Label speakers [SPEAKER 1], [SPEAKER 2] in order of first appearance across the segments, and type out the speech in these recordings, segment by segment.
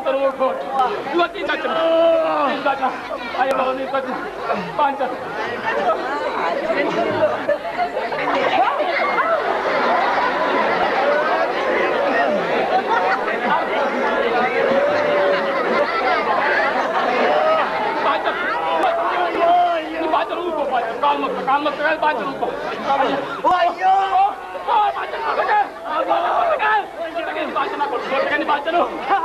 [SPEAKER 1] బాంచను ఊరుకో ఇదిగో తీసుకొచ్చిన తీసుకొచ్చిన అయ్యో బాబు తీసుకొచ్చిన బాంచను బాంచను ఈ బాంచను ఊరుకో బాంచను కాలు మొక్క కాలు మొక్క కాదు బాంచను ఊరుకో
[SPEAKER 2] అయ్యో
[SPEAKER 1] ఓ, బాంచను కొట్టకే. కొట్టకే. కొట్టకే. బాంచను నాకు కొట్టు. కొట్టకండి బాంచను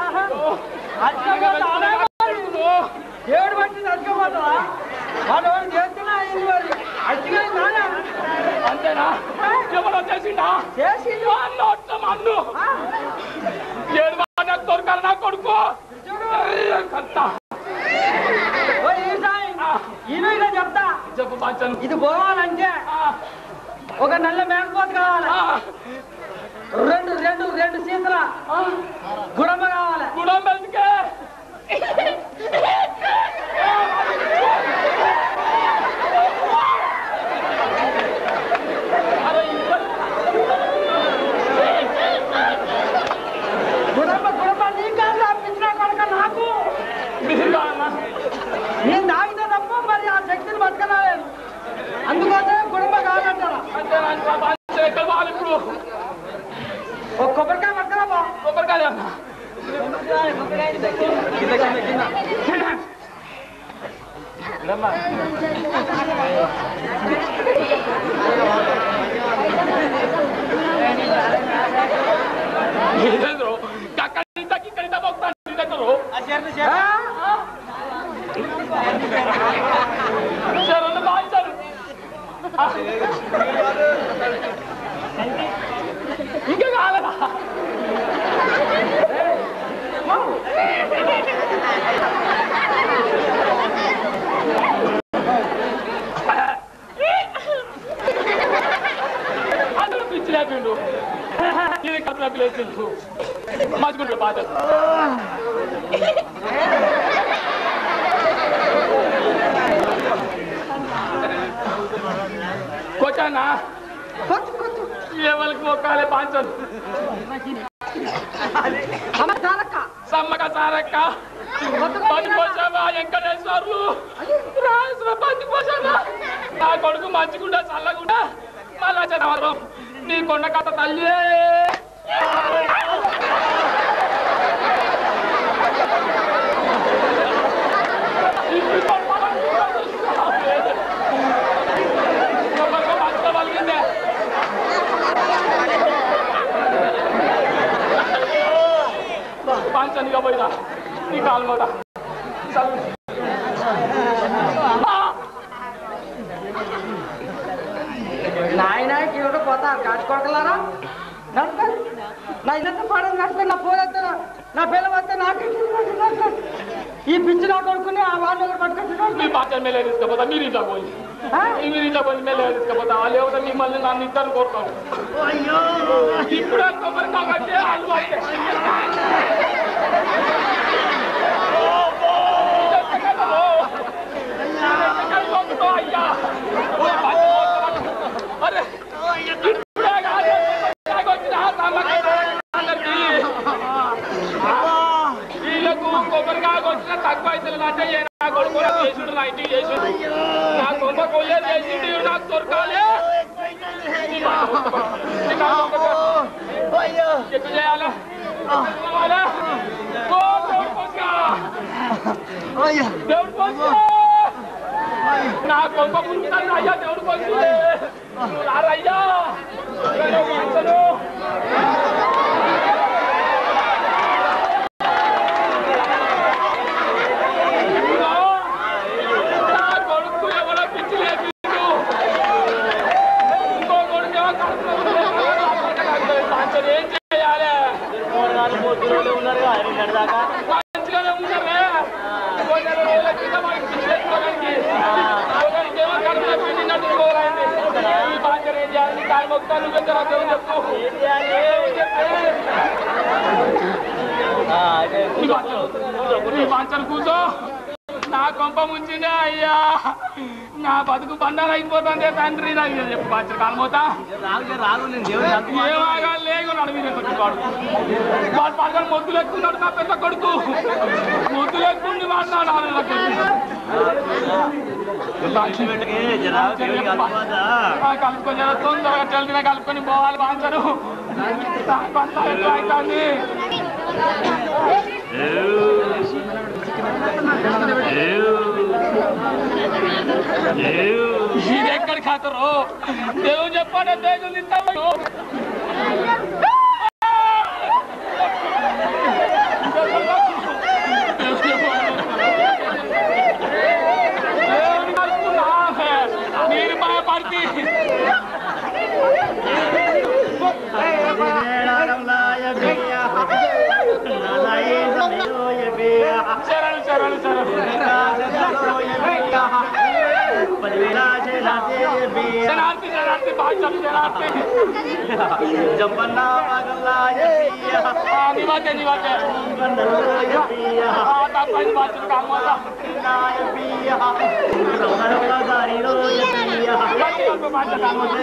[SPEAKER 1] ఓ.
[SPEAKER 2] ఏడు పట్టింది అడగబోతావా వాడు ఎవరు చేస్తున్నా అయింది మరి అడిగిన నానా
[SPEAKER 1] అంతేనా ఎవరో చేసిండా
[SPEAKER 2] చేసి
[SPEAKER 1] అన్ను వచ్చాం అన్ను ఏడు నాకు దొరకాలి నా కొడుకు అంత
[SPEAKER 2] ఓ ఈ సాయి ఈయన చెప్తా
[SPEAKER 1] చెప్పు బాంచను
[SPEAKER 2] ఇది పోవాలంటే ఒక నల్ల మేకపోతు కావాలి రెండు రెండు రెండు సీతల గుడమ్మ కావాలి
[SPEAKER 1] గుణం వెళ్తుకే
[SPEAKER 2] గుడమ్మ గుడమ్మ నీ కాదు అప్పించిన కొడక నాకు నేను తాగితే తప్ప మరి ఆ శక్తిని పట్టుకురాలేదు అందుకోసమే గుడమ్మ కావాలంటారా
[SPEAKER 1] ఎక్కడ బాగాలి ఇప్పుడు
[SPEAKER 2] ఒక కొబ్బరికాయ పట్టుకురా బా
[SPEAKER 1] కొబ్బరికాయ ఏదేంద్రో అక్కడి నుంచి ఇక్కడి నుంచి పోతాను నీ దగ్గర శరణు బాంచారు ఇంకా కాలదా అందరూ పిచ్చి లేపిండు ఇది కడుపు నొప్పి లేచిండు మంచుకుంటాడు బాధ కొట్టానా
[SPEAKER 2] కొట్టు కొట్టు
[SPEAKER 1] ఎవరికి మొక్కాలే పాంచదు
[SPEAKER 2] అమ్మ చాలక్క
[SPEAKER 1] సమ్మక సారక్క పది పోసావా వెంకటేశ్వర్లు రాసిన పది పోసావా నా కొడుకు మంచిగుండా చల్లగుండా మళ్ళా చదవరు నీ కొండ కథ తల్లి పలిగిందే పంచనిగా పోయినా నీ కాలు మీద
[SPEAKER 2] నాయన కిలో పోతా కాచి కొడకలారా నడకండి నా ఇల్లంతా పాడని నడకండి నా ఫోన్ వస్తా నా పిల్ల వస్తే నాకు ఈ పిచ్చి నా కొడుకుని ఆ వాళ్ళు ఒకరు పట్టుకొచ్చి
[SPEAKER 1] మీ బాధ్యత మేలే తీసుకపోతా మీరు ఇంట్లో పోయి మీరు ఇంట్లో పోయి మేలే తీసుకపోతా లేకపోతే మిమ్మల్ని నన్ను ఇద్దరు కోరుతాను ఇప్పుడు కొబ్బరి కాబట్టి అలవాటే అయ్యా అరే ఇప్పుడే కాదు వచ్చిన అందరికీ వీళ్ళకు కొబ్బరికాయ వచ్చిన తక్కువ అవుతుంది అంటే ఏ నా కొడుకు నాకు చేసుడు నా ఇంటికి చేసుడు నా కొమ్మ కొయ్యేది చేసిండు ఈడు నాకు దొరకాలి ఎట్టు చేయాలా ఎట్టు కావాలా? ఓ దేవుడు పోసుకా. దేవుడు పోసుకా. నా కొమ్మ పురుగుతాను అయ్యా దేవుడు పోసి నువ్వు రారయ్యా నేను మంచను. నా కొడుకు ఎవరో పిచ్చి లేపిండు ఇంకో కొడుకు ఏమో కడుపులో ఉంది. పంచరు ఏం చేయాలి మంచిగానే ఉన్నారే ఇంకో నెల రోజుల క్రితం మనకి పిచ్చి లేపుకోవడానికి ఒకరికి ఏమో కడుపులో పిండి నడుచుకోవాలండి ఈ పంచరు ఏం చేయాలి దాని మొత్తాలు పెద్దరా దేవుడు చెప్పు దేవుడు చెప్పే. ఈ మంచం కూర్చో నా కొంప ముంచిందే అయ్యా నా బతుకు బండారు అయిపోతుంది తండ్రి నాకు ఇది చెప్పు బాధ్యత కాలమోతా
[SPEAKER 3] రాగు రాగు నేను దేవుని అనుకో-
[SPEAKER 1] ఏమాగా లేకున్నాడు మీరు కొంచెం వాడు వాడు పడగని మొద్దులు ఎక్కున్నాడు నా పెద్ద కొడుకు మొద్దులు ఎక్కుండి వాడు నా నాన్నలకు
[SPEAKER 3] పెట్టకే, జరా దేవునికి అనుకోదా?
[SPEAKER 1] కలుపుకొని జర తొందరగా తెలిసిన కలుపుకొని పోవాలి బాంచరు అవుతుంది ఇది ఎక్కడ ఖాతరు దేవుడు చెప్పాడు దేవుడు ఇస్తాడు దేవుడు కలుపుకున్నా మీరు భయపడితే శరణు శరణు శరణు శరణార్థి శరణార్థి భాషలు శరణార్థి నివాకే నివాకే తప్పని భాషలు కామోదా భాష కామోదా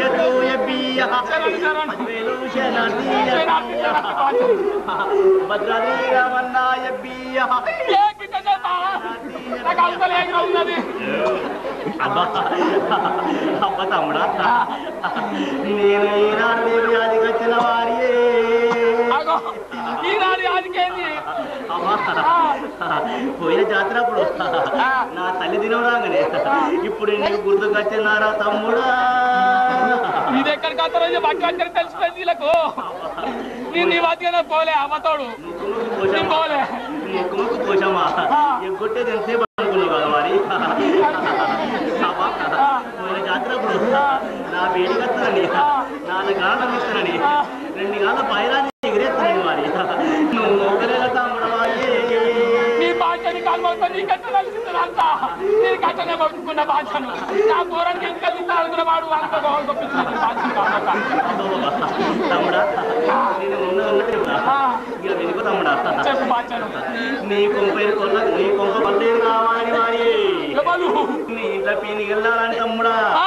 [SPEAKER 1] శరణు శరణు శరణార్థి శరణార్థి భాషలు
[SPEAKER 3] భద్రాద్రి రామన్నాయ బియ్య
[SPEAKER 1] ఏ కింద చేస్తా నాకు అవతలేగా ఉన్నది
[SPEAKER 3] అబ్బా అబ్బా తమ్ముడా నేను ఈనాడు దేవి ఆదికి వచ్చిన వారియే
[SPEAKER 1] అగో ఈనాడు ఆదికేంది
[SPEAKER 3] అమ్మా పోయిన జాతర అప్పుడు నా తల్లి దినం రాగానే ఇప్పుడు నీకు గుర్తుకొచ్చినారా తమ్ముడా
[SPEAKER 1] ఇది ఎక్కడికి వస్తారో బట్టి వచ్చారు తెలిసిపోయింది వీళ్ళకు నేను నీ వాటిగానే పోలే అమ్మతోడు నేను పోలే
[SPEAKER 3] ముక్కు పోషమా ఎగ్గొట్టేది ఎంతసేపు అనుకున్నావు కదా మరి అబ్బా, పోయిన జాతర అప్పుడు నా వేడికి వస్తానని నాలుగు గాలం ఇస్తానని రెండు గాల పైరాన్ని ఎగిరేస్తానని మరి నువ్వు మొక్కలేదా తమ్ముడవా
[SPEAKER 1] నీ భాషని కాల్మవుతా నీకెంత తెలిసింది అంతా నీ కట్టనే పట్టుకున్న భాషను నా పూరానికి ఇంకా తిన్నాడు వాడు అంత గౌరవ గొప్పించాడు భాషను కాల్మవుతా
[SPEAKER 3] తమ్ముడా నేను ఉన్న ఉన్నది ఇక వెనుక తమ్ముడా
[SPEAKER 1] చెప్పు భాషను
[SPEAKER 3] నీ కొంపైరు కొల్ల నీ కొంప పల్లేరు కావాలి మరి
[SPEAKER 1] ఎవరు
[SPEAKER 3] నీ ఇంట్లో పీనికి వెళ్ళాలని తమ్ముడా
[SPEAKER 1] ఆ?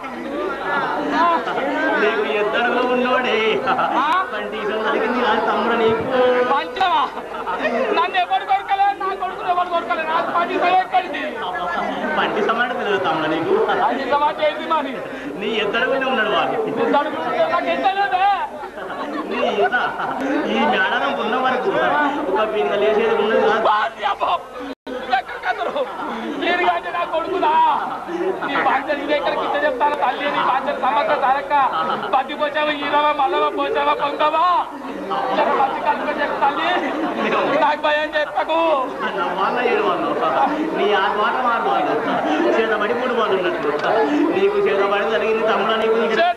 [SPEAKER 1] ఆ?
[SPEAKER 3] నీకు ఇద్దరులో ఉన్నోడే పంటి జరిగింది కానీ తమ్ముడు నీకు
[SPEAKER 1] పంచమా నన్ను ఎవరు కొరకలే నా కొడుకుని ఎవరు కొరకలే నాకు పని ఎక్కడిది
[SPEAKER 3] పంటి సమానం తెలియదు తమ్ముడు నీకు
[SPEAKER 1] అది మాట ఏంది మరి
[SPEAKER 3] నీ ఇద్దరులోనే ఉన్నాడు వాడు
[SPEAKER 1] నాకు ఎంత లేదే
[SPEAKER 3] నీ ఇంత ఈ మేడారం ఉన్న వరకు ఒక పీనిక లేచేది ఉన్నది కాదు
[SPEAKER 1] భార్య అబ్బో. ఎక్కడికి అందరూ? నేరుగా అంటే నా కొడుకునా నీ బాధ్యత ఇది ఎక్కడికి ఇచ్చే చెప్తాను తల్లి నీ బాధ్యత సమస్య సరక్క పత్తి పోసావా ఈరవా మల్లవా పోసావా పొంగవా జర మంచి కలుపుకొని చెప్పు తల్లి నాకు భయం చెప్పకు
[SPEAKER 3] నా వాళ్ళ ఏడు వాళ్ళు నీ ఆ మాట మాట వాళ్ళు చేతబడి మూడు వాళ్ళు ఉన్నట్టు నీకు చేతబడి జరిగింది తమ్ముడు నీకు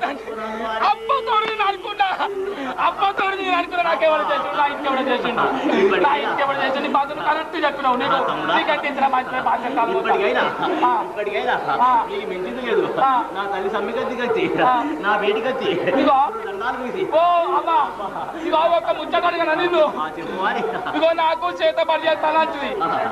[SPEAKER 1] అబ్బతోడు నేను అనుకున్నా అబ్బతోడు నేను అనుకున్నా నాకెవరు చేసిండు నా ఇంకెవరు చేసిండు నా ఇంకెవరు చేసిండు నీ బాధ్యత కరెక్ట్ చెప్పినావు నీకు నీకంటే ఇతర బాధ్యత బాధ్యత కాదు
[SPEAKER 3] ఇప్పటికైనా
[SPEAKER 1] ఆ.
[SPEAKER 3] ఇప్పటికైనా
[SPEAKER 1] ఆ.
[SPEAKER 3] నీకు మించింది లేదు
[SPEAKER 1] ఆ.
[SPEAKER 3] నా తల్లి సమ్మికత్తి కచ్చి
[SPEAKER 1] ఆ.
[SPEAKER 3] నా బేటికి వచ్చి
[SPEAKER 1] ఇదిగో.
[SPEAKER 3] దండాలు తీసి
[SPEAKER 1] ఓ అమ్మా ఇగో ఒక ముచ్చట అడిగిన నిన్ను
[SPEAKER 3] ఆ చెప్పు వారి
[SPEAKER 1] ఇగో నాకు చేత పడి చేస్తానంటుంది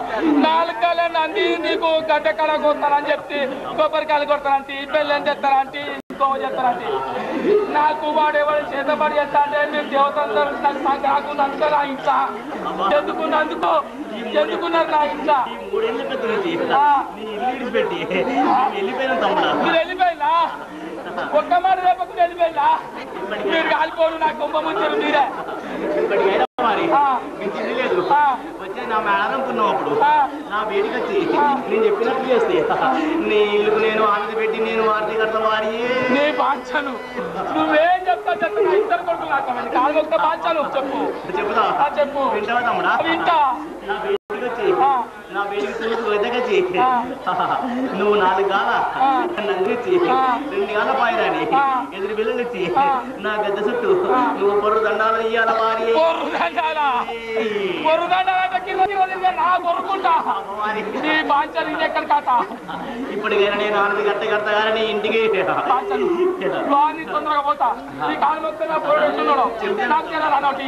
[SPEAKER 1] నాలుగు నంది నీకు గడ్డ కళ కొడతానని చెప్తే కొబ్బరికాయలు కొడతానంటే బెల్లం తెస్తానంటే ఇంకో చేస్తానంటే నాకు వాడు ఎవరు చేత పడి చేస్తా అంటే మీరు దేవతందరూ నాకు సంక్రాంతి నా ఇంట్లో ఎందుకున్నందుకు ఎందుకున్నారు నా ఇంట్లో
[SPEAKER 3] ఈ మూడేళ్ళ పెద్ద నుంచి
[SPEAKER 1] ఆ.
[SPEAKER 3] నీ ఇల్లు ఇడిచిపెట్టి నేను వెళ్ళిపోయిన తమ్ముడా
[SPEAKER 1] మీరు వెళ్ళిపోయినా ఒక్క మాట రేపకు వెళ్ళిపోయినా మీరు కాలిపోడు నా కుంభ ముంచారు మీరే
[SPEAKER 3] ఇప్పటికైనా మరి
[SPEAKER 1] ఆ.
[SPEAKER 3] మించింది లేదు
[SPEAKER 1] ఆ.
[SPEAKER 3] వచ్చే నా మేడం అనుకున్నావు అప్పుడు
[SPEAKER 1] ఆ.
[SPEAKER 3] నా బేటికి వచ్చి నేను చెప్పినట్టు చేస్తే నీ ఇల్లుకు నేను ఆనది పెట్టి నేను వారిని కడతా వారి
[SPEAKER 1] నీ బాధ్యను నువ్వేం చెప్తా చెప్తా నా ఇద్దరు కొడుకులు నాకు కాదు ఒక్క బాధ్యను చెప్పు
[SPEAKER 3] చెబుతా
[SPEAKER 1] ఆ, చెప్పు
[SPEAKER 3] వింటావా తమ్ముడా
[SPEAKER 1] వింటా
[SPEAKER 3] నా బేటికి వచ్చి
[SPEAKER 1] ఆ.
[SPEAKER 3] నా బేటికి చూసి వెతకొచ్చి
[SPEAKER 1] ఆ.
[SPEAKER 3] నువ్వు నాలుగు గాల
[SPEAKER 1] ఆ.
[SPEAKER 3] నందిచ్చి
[SPEAKER 1] ఆ.
[SPEAKER 3] రెండు గాల పాయరాని
[SPEAKER 1] ఆ.
[SPEAKER 3] ఎదురు బిల్లలు ఇచ్చి
[SPEAKER 1] ఆ.
[SPEAKER 3] నా గద్ద చుట్టూ నువ్వు పొర్రు దండాలు ఇయ్యాల వారి
[SPEAKER 1] పొరుదండాలా పొరుదండాలంటే కింద కింద తిరిగి నా కొరుకుంటా
[SPEAKER 3] వారి
[SPEAKER 1] నీ బాధ్యను ఇది ఎక్కడ కాట
[SPEAKER 3] ఇప్పటికైనా నేను ఆనది గట్ట కడతా కానీ నీ ఇంటికి
[SPEAKER 1] బాధ్యను వాడిని తొందరగా పోతా నీ కాలు మొత్తం నా పోయి వచ్చున్నాడు నాకు తెలియదు అన్నటి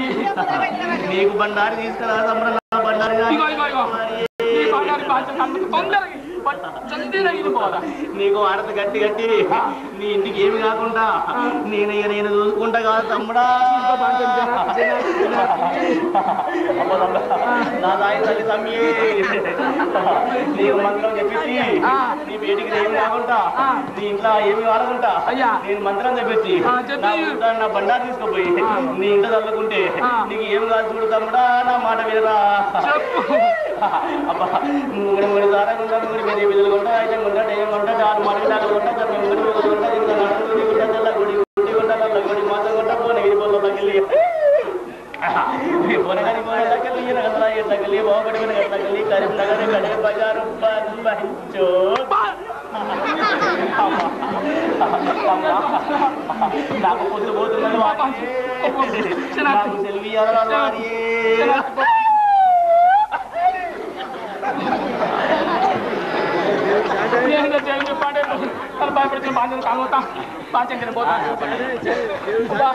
[SPEAKER 3] నీకు బండారి తీసుకురా తమ్ముడు నా బండారి
[SPEAKER 1] ఇగో ఇగో ఇగో నీ బంగారు బాధ్యత అందుకు తొందరగా తిన ఇది పోదా
[SPEAKER 3] నీకు ఆడత గట్టి గట్టి నీ ఇంటికి ఏమి కాకుండా నేను ఇక నేను చూసుకుంటా కాదు తమ్ముడా అమ్మో తమ్ముడా, నా దాయి తల్లి తమ్మి నీకు మంత్రం చెప్పించి నీ బయటికి ఏమి కాకుండా నీ ఇంట్లో ఏమి వాడకుండా
[SPEAKER 1] అయ్యా.
[SPEAKER 3] నేను మంత్రం చెప్పించి
[SPEAKER 1] ఆ, చెప్పి.
[SPEAKER 3] నా ఉద్దాన్ని నా బండారు తీసుకుపోయి నీ ఇంట్లో చల్లుకుంటే
[SPEAKER 1] ఆ.
[SPEAKER 3] నీకు ఏమి కాదు చూడు తమ్ముడా నా మాట వినరా
[SPEAKER 1] చెప్పు
[SPEAKER 3] అబ్బా మూడు మూడు సారా గుంట మూడు మీద విధులు గుంట అయితే గుంట డేయం గుంట చాలు మరుగు చాలు గుంట చెప్పి మూడు మూడు గుంట ఇంకా నడుముడి గుంట తెల్ల గుడి గుడి గుంట నల్ల గుడి మాత్రం గుంట పోన ఇది పోలో తగిలి పోనగాని పోన తగిలి నగల ఏ తగిలి బాగుపడి పోన తగిలి కరీంనగర్ గడే బజారు పంచో నాకు పొద్దు పోతున్నది నాకు సెల్వి అదరాలి
[SPEAKER 1] నేను జైలు చెప్పండి తను భయపడుతున్న బాధ్యత కాగోతా బాధ్యత పోతా అబ్బా.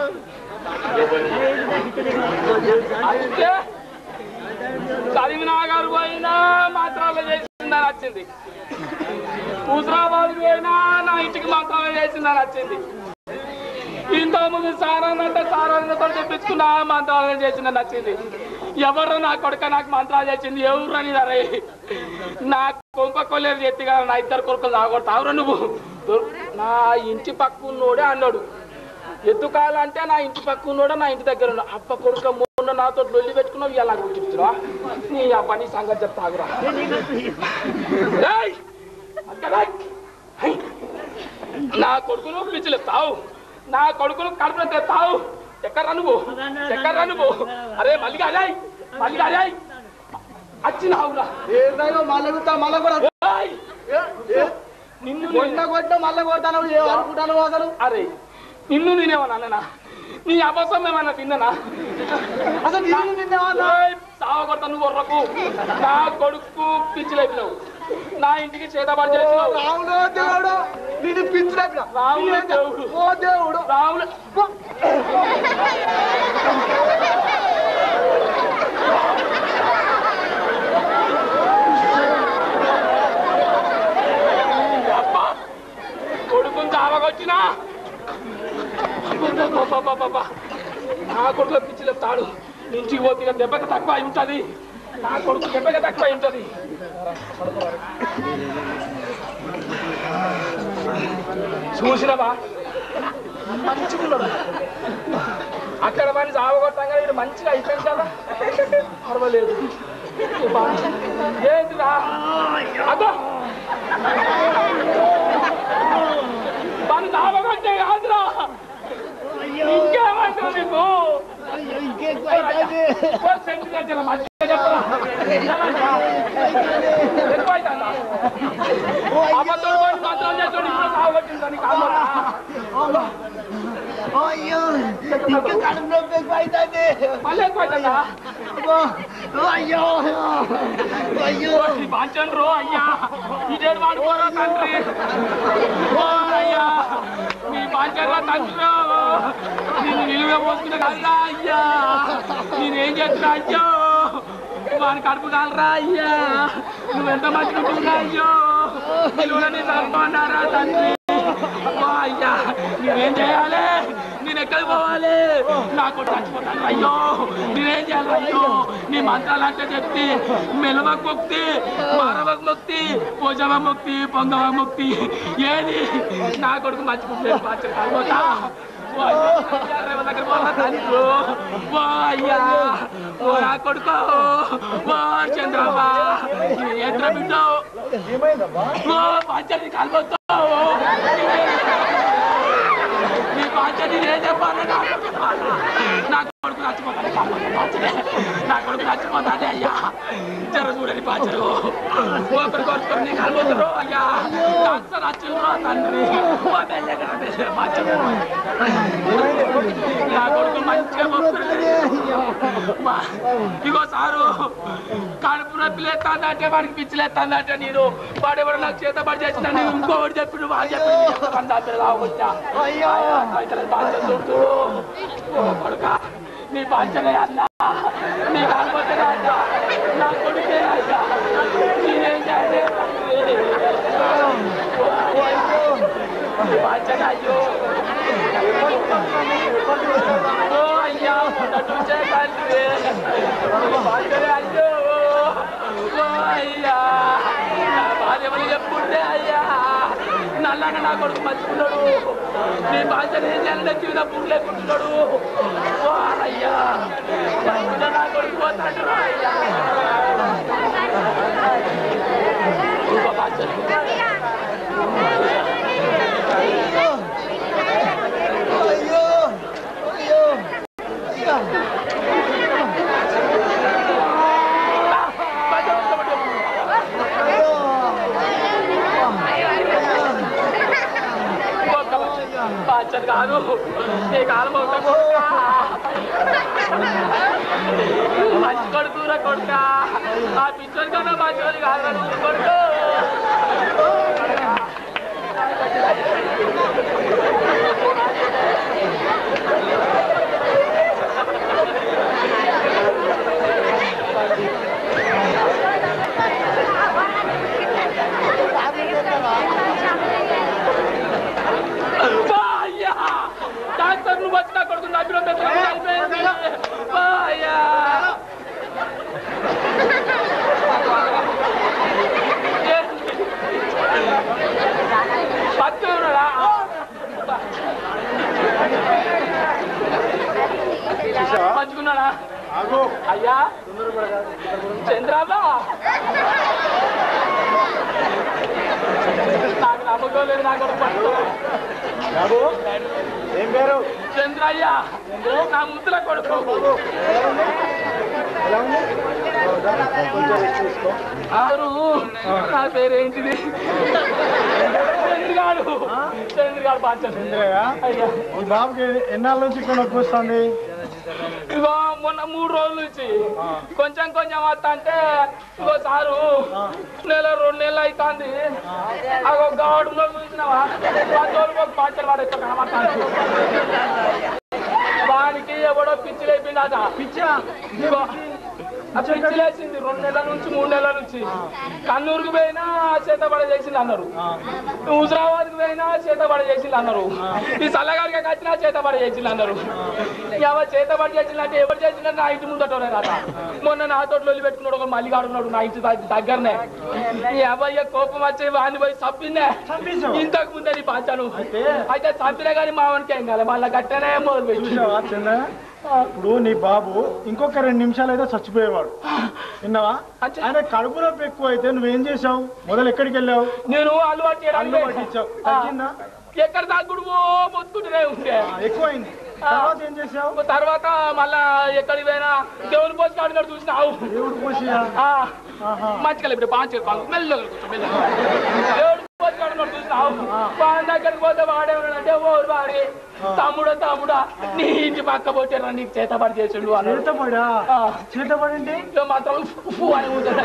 [SPEAKER 1] అయితే చదివినా గారు పోయినా మాత్రాలు చేసిందని వచ్చింది హుజరాబాద్ పోయినా నా ఇంటికి మాత్రాలు చేసిందని వచ్చింది ఇంతకుముందు సారానంటే సారానంతో తెప్పించుకున్నా మంత్రాలు చేసిందని వచ్చింది ఎవరు నా కొడుక నాకు మంత్రాలు చేసింది ఎవరు అని అరే నా కొంప కొల్లేరు చెత్తి కదా నా ఇద్దరు కొడుకులు తాగొడతావురా నువ్వు దొర్- నా ఇంటి పక్కున్నోడే అన్నాడు ఎత్తుకాలంటే నా ఇంటి పక్కున్నోడే నా ఇంటి దగ్గర ఉన్నాడు అప్ప కొడుక మొన్న నాతో లొల్లి పెట్టుకున్నావు ఇలా నాకు చెప్తున్నా నీ ఆ పని సంగతి చెప్తాగురా ఏయ్! అక్కడ హై! నా కొడుకును పిచ్చిలేస్తావు నా కొడుకును కడుపులో తెస్తావు ఎక్కడ నువ్వు ఎక్కడ నువ్వు అరే మళ్ళీ అరాయ్ మళ్ళీ అరాయ్ వచ్చినావురా
[SPEAKER 2] ఏదైనా మళ్ళీ కొడతా మళ్ళీ కూడా
[SPEAKER 1] ఏయ్! నిన్ను
[SPEAKER 2] కొట్టిన
[SPEAKER 1] నేను-
[SPEAKER 2] కొట్టిన మళ్ళీ కొడతాను ఏమనుకుంటాను అసలు
[SPEAKER 1] అరే నిన్ను నేనేమన్నా నీ అబద్ధం ఏమన్నా తిన్ననా
[SPEAKER 2] అసలు నేను నిన్నేమన్నా
[SPEAKER 1] ఏయ్, సావగొడతా నువ్వు వర్రకు నా కొడుకు పిచ్చిలేపినావు నా ఇంటికి చేతబడి చేసినావు
[SPEAKER 2] రాముడు దేవుడు నేను పిచ్చిలేపిన
[SPEAKER 1] రాముడు దేవుడు.
[SPEAKER 2] ఓ దేవుడు
[SPEAKER 1] రాములు అబ్బా, కొడుకుని చావగొచ్చినా అబ్బబ్బబ్బబ్బబ్బబ్బ. నా కొడుకు పిచ్చిలో తాడు ఇంటికి పోతే ఇక దెబ్బకి తక్కువ అయి ఉంటది నా కొడుకు దెబ్బకి తక్కువ అయి ఉంటది చూసినవా మంచిగున్నాడు అక్కడ పని సావగొట్టాం కదా ఇది మంచిగా అయిపోయింది కదా పర్వాలేదు ఏంటిరా అదో పని సావగొట్టే కాదురా ఇంకేమంటావు నీకు ఓ సెంటు గంటల మంచిగా చెప్పరా ఎక్కువైతుందా అబద్ధం పోయి మంత్రం చేస్తాడు ఇప్పుడు సావగొట్టిందా నీకు అమ్మ
[SPEAKER 2] అయ్యో ఇంకా కడుపు నొప్పి ఎక్కువ అవుతుంది
[SPEAKER 1] మళ్ళీ ఎక్కువైతుందా
[SPEAKER 2] అయ్యో అయ్యో
[SPEAKER 1] బాంచండ్రు అయ్యా ఇదేడు వాడుకోరా తండ్రి ఓ అయ్యా మీ బాంచండ్రా తండ్రి నేను నిలువ పోసుకునే కదరా అయ్యా నేనేం చేస్తున్నా అయ్యో వాని కడుపు కాలరా అయ్యా నువ్వెంత మంచిగా ఉంటున్నా అయ్యో నిలువని చంపన్నారా తండ్రి ఓ అయ్యా నేనేం చేయాలి నేను ఎక్కడికి పోవాలి నాకు చచ్చిపోతాను అయ్యో నేనేం చేయాలి అయ్యో నీ మంత్రాలు అంటే చెప్తే మెలవకు ముక్తి మారవకు ముక్తి పూజవ ముక్తి పొంగవ ముక్తి ఏది నా కొడుకు మర్చిపోతే మర్చిపోతా ఓ అయ్యా, రేవ దగ్గర పోరా తండ్రి. ఓ అయ్యా ఓ నా కొడుకు ఓ చంద్రబాబా ఎట్లా బిడ్డావు ఓ పంచని కలబోతావు నీ పంచని నేను చెప్పాను నా కొడుకు చచ్చిపోతాను నా కొడుకు చచ్చిపోతానే అయ్యా జర చూడని పాచరు ఒకరు కొడుకుని నీ కలబోతారు అయ్యా క్యాన్సర్ వచ్చిండ్రు తండ్రి ఓ మెల్లగా మెల్లగా పాచరు నా కొడుకు మంచిగా మొక్కుతుంది. మా- ఇగో సారు కడుపు నొప్పి లేస్తుందంటే వాడికి పిచ్చి లేస్తుందంటే నేను వాడు ఎవరు నాకు చేత పడి చేసిన నేను ఇంకోటి చెప్పిన వాళ్ళు చెప్పిన రావచ్చా
[SPEAKER 2] అయ్యో.
[SPEAKER 1] బాధ్యత చూడు ఓ కొడుక నీ బాధ్యత అన్నా నీ కాకపోతే అన్నా నా కొడుకే అన్నా నేనేం చేయాలి బాధ్యత అయ్యో ఓ అయ్యా ఉన్నట్టు చేయాలి బాధ్యత అయ్యో ఓ అయ్యా నా భార్యమని చెప్పుంటే అయ్యా నల్లగా నా కొడుకు మర్చిపోన్నాడు నీ బాధ్యత ఏం చేయాలంటే జీవిత పుట్టు లేకుంటున్నాడు ఓ అయ్యా మర్చిపోయిన నా కొడుకు పోతాడు అయ్యా ఇంకో బాధ్యత బాధ్యత కాదు నీ కాలం ఒక మంచి కొడుకురా కొడుక ఆ పిచ్చోడి కన్నా మంచోడి కాదు కొడుకు అయ్యా డాక్టర్ నువ్వు వచ్చిన కొడుకు నా పిల్లలు పెద్దగా అయిపోయింది అయ్యా పక్కన ఉన్నాడా మంచుకున్నాడా అయ్యా చంద్రాబా నాకు నమ్మకం లేదు నాకు పట్టుకో
[SPEAKER 4] ఏం పేరు
[SPEAKER 1] చంద్రయ్య నా ముద్దుల కొడుకు ఆరు నా పేరేంటిది చంద్రగాడు చంద్రగాడు బాధ్యత
[SPEAKER 4] చంద్రయ్య
[SPEAKER 1] అయ్యా
[SPEAKER 4] ఈ బాబుకి ఎన్నాళ్ళ నుంచి ఇక్కడ నొప్పి వస్తుంది
[SPEAKER 1] ఇగో మొన్న మూడు రోజుల నుంచి కొంచెం కొంచెం వస్తా అంటే ఇగో సారు నెల రెండు నెలలు అవుతుంది అగో గౌడులో చూసినావా పద్దోళ్ళకి ఒక పాటలు వాడు ఎక్కడ కనబడతాను వానికి ఎవడో పిచ్చి లేపిండట
[SPEAKER 4] పిచ్చా
[SPEAKER 1] ఇదిగో, ఆ పిచ్చి లేచింది రెండు నెలల నుంచి మూడు నెలల నుంచి కన్నూరుకు పోయినా చేతబడ చేసింది అన్నారు హుజరాబాద్ కి పోయినా చేతబడ చేసింది అన్నారు ఈ సల్లగారికి వచ్చినా చేతబడ చేసింది అన్నారు ఎవరు చేతబడి చేసిందంటే ఎవరు చేసిందంటే నా ఇంటి ముందటోనే రాట మొన్న నా తోటలో వదిలి పెట్టుకున్నాడు ఒక మల్లిగాడు ఉన్నాడు నా ఇంటి దగ్గ- దగ్గరనే ఈ అబ్బాయి కోపం వచ్చి వాడిని పోయి చంపిందే
[SPEAKER 4] చంపేశావా?
[SPEAKER 1] ఇంతకు ముందే నీ పంచాను
[SPEAKER 4] అయితే?
[SPEAKER 1] అయితే చంపినా కానీ మావనికి ఏం కాలే మళ్ళీ గట్టనే మొదలు పెట్టి
[SPEAKER 4] చూసావా చంద్రయ్య ఇప్పుడు నీ బాబు ఇంకొక రెండు నిమిషాలు అయితే చచ్చిపోయేవాడు విన్నావా
[SPEAKER 1] అంటే-
[SPEAKER 4] ఆయన కడుపు నొప్పి ఎక్కువ అయితే నువ్వేం చేసావు మొదలు ఎక్కడికి వెళ్ళావు
[SPEAKER 1] నేను అలవాటు
[SPEAKER 4] అల్లు
[SPEAKER 1] చేయడానికి
[SPEAKER 4] పట్టించావు
[SPEAKER 1] ఆ.
[SPEAKER 4] తగ్గిందా
[SPEAKER 1] ఎక్కడ తగ్గుడు మొత్తుకుంటూనే ఉండే
[SPEAKER 4] ఆ, ఎక్కువైంది తర్వాత ఏం చేసావు
[SPEAKER 1] తర్వాత మళ్ళా ఎక్కడికి పోయినా దేవుని పోసి కాడినాడు చూసినావు
[SPEAKER 4] దేవుడు పోసియా
[SPEAKER 1] ఆ,
[SPEAKER 4] ఆహా.
[SPEAKER 1] మంచిగా ఇప్పుడు పాంచ మెల్లగా కూర్చో మెల్లగా దేవుడు పోసి కాడినాడు చూసినావు వాడి దగ్గరికి పోతే వాడే ఉన్నాడంటే ఓరు వాడి తమ్ముడు తమ్ముడా నీ ఇంటి పక్క పోతే నీకు చేతబడి చేసిండు అన్నాడు
[SPEAKER 4] చేతపడా
[SPEAKER 1] ఆ.
[SPEAKER 4] చేతపడి అంటే
[SPEAKER 1] ఇక మాత్రం ఉప్పు అని ఊతాడు.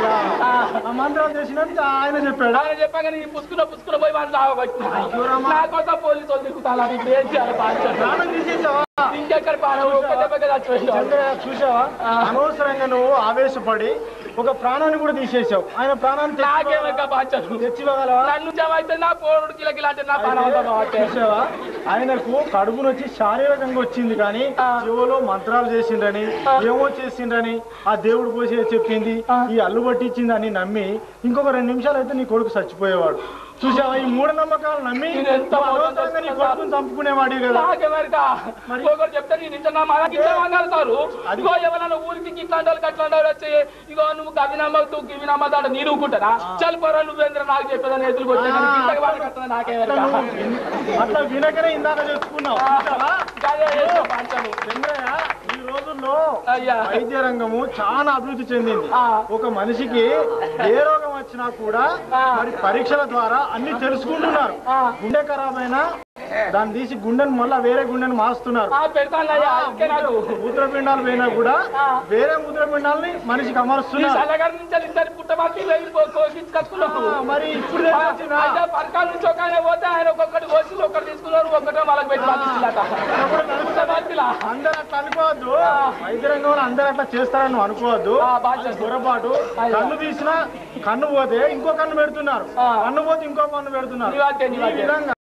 [SPEAKER 1] ఆ.
[SPEAKER 4] ఆ మంత్రాలు చేసినట్టు ఆయన చెప్పాడా
[SPEAKER 1] ఆయన చెప్పాక నేను పుసుకున్న పుసుకున్న పోయి వాళ్ళు తాగబట్టిన నా కోసం పోలీసు వాళ్ళు తిరుగుతాను అది ఇప్పుడు ఏం చేయాలి పాంచాలి
[SPEAKER 4] ప్రాణం తీసేసావా
[SPEAKER 1] ఇంకెక్కడ పాన పెద్ద పెద్ద చచ్చిపోయింది
[SPEAKER 4] చంద్రయ్య చూసావా
[SPEAKER 1] ఆ.
[SPEAKER 4] అనవసరంగా నువ్వు ఆవేశపడి ఒక ప్రాణాన్ని కూడా తీసేసావు ఆయన ప్రాణాన్ని
[SPEAKER 1] నాకేమక్క బాధ్యత
[SPEAKER 4] తెచ్చివ్వగలవా
[SPEAKER 1] నన్ను జమైతే నా పోరుడు కిలకిలాంటి నా పాన అవుతా బాగుంటే
[SPEAKER 4] చూసావా ఆయనకు కడుపు నొచ్చి శారీరకంగా వచ్చింది కానీ
[SPEAKER 1] ఆ.
[SPEAKER 4] చెవులో మంత్రాలు చేసిండని ఏమో చేసిండని ఆ దేవుడు పోసి చెప్పింది ఈ అల్లు పట్టించిందని నమ్మి ఇంకొక రెండు నిమిషాలు అయితే నీ కొడుకు చచ్చిపోయేవాడు చూసావా ఈ మూఢనమ్మకాలు నమ్మి
[SPEAKER 1] నేను ఎంత
[SPEAKER 4] నువ్వు
[SPEAKER 1] మోసం
[SPEAKER 4] అనవసరంగా నీ
[SPEAKER 1] చేస్తున్నా
[SPEAKER 4] కొడుకుని చంపుకునేవాడి కదా
[SPEAKER 1] నాకెవరికా ఒకరు చెప్తే నేను ఇంత నా మన కింద వంగలుతారు ఇగో ఎవరైనా ఊరికి ఇట్లాంటి వాళ్ళకి అట్లాంటి వాళ్ళు వచ్చి ఇగో నువ్వు గవి నమ్మకు గివి నమ్మదాడు నేను ఊరుకుంటారా చలిపోరా నువ్వేంద్ర నాకు చెప్పేదని ఎదురు కొట్టే ఇంతకు వాళ్ళకి అట్లా
[SPEAKER 4] అట్లా
[SPEAKER 1] నాకెవరికా
[SPEAKER 4] నువ్వు అట్లా వినకనే ఇందాక చెప్పుకున్నావు చూసావా
[SPEAKER 1] గదే చేసిన పంచను.
[SPEAKER 4] చంద్రయ్య ఈ రోజుల్లో
[SPEAKER 1] అయ్యా
[SPEAKER 4] వైద్య రంగము చాలా అభివృద్ధి చెందింది
[SPEAKER 1] ఆ.
[SPEAKER 4] ఒక మనిషికి ఏ రోగం వచ్చినా కూడా
[SPEAKER 1] ఆ.
[SPEAKER 4] మరి పరీక్షల ద్వారా అన్ని తెలుసుకుంటున్నారు
[SPEAKER 1] ఆ.
[SPEAKER 4] గుండె ఖరాబ్ అయినా దాన్ని తీసి గుండెను మళ్ళా వేరే గుండెని మారుస్తున్నారు
[SPEAKER 1] ఆ పెడతాను అయ్యా అందుకే నాకు
[SPEAKER 4] మూత్రపిండాలు పోయినా కూడా
[SPEAKER 1] ఆ.
[SPEAKER 4] వేరే మూత్రపిండాలని మనిషికి
[SPEAKER 1] ఈ
[SPEAKER 4] అమరుస్తున్నారు
[SPEAKER 1] సలగారి నుంచి ఇద్దరు పుట్టబాకి వెళ్ళి కోసుకొచ్చుకున్నావు
[SPEAKER 4] ఆ, మరి ఇప్పుడు తెలిసిందా?
[SPEAKER 1] అయితే పరకాల నుంచి ఒక ఆయన పోతే ఆయన ఒక్కొక్కటి కోసి ఒక్కటి తీసుకున్నారు ఒక్కటే వాళ్ళకి పెట్టి పంపించిందట పుట్టబాకిలా
[SPEAKER 4] అందరూ అట్లా అనుకోవద్దు వైద్య రంగంలో అందరూ అట్లా చేస్తారని నువ్వు అనుకోవద్దు
[SPEAKER 1] ఆ, బాధ్యత.
[SPEAKER 4] అది పొరపాటు
[SPEAKER 1] అయ్యా.
[SPEAKER 4] కన్ను తీసినా కన్ను పోతే ఇంకో కన్ను పెడుతున్నారు
[SPEAKER 1] ఆ.
[SPEAKER 4] కన్ను పోతే ఇంకో కన్ను పెడుతున్నారు
[SPEAKER 1] నీ వాటే, నీ
[SPEAKER 4] ఈ
[SPEAKER 1] వాటే.
[SPEAKER 4] విధంగా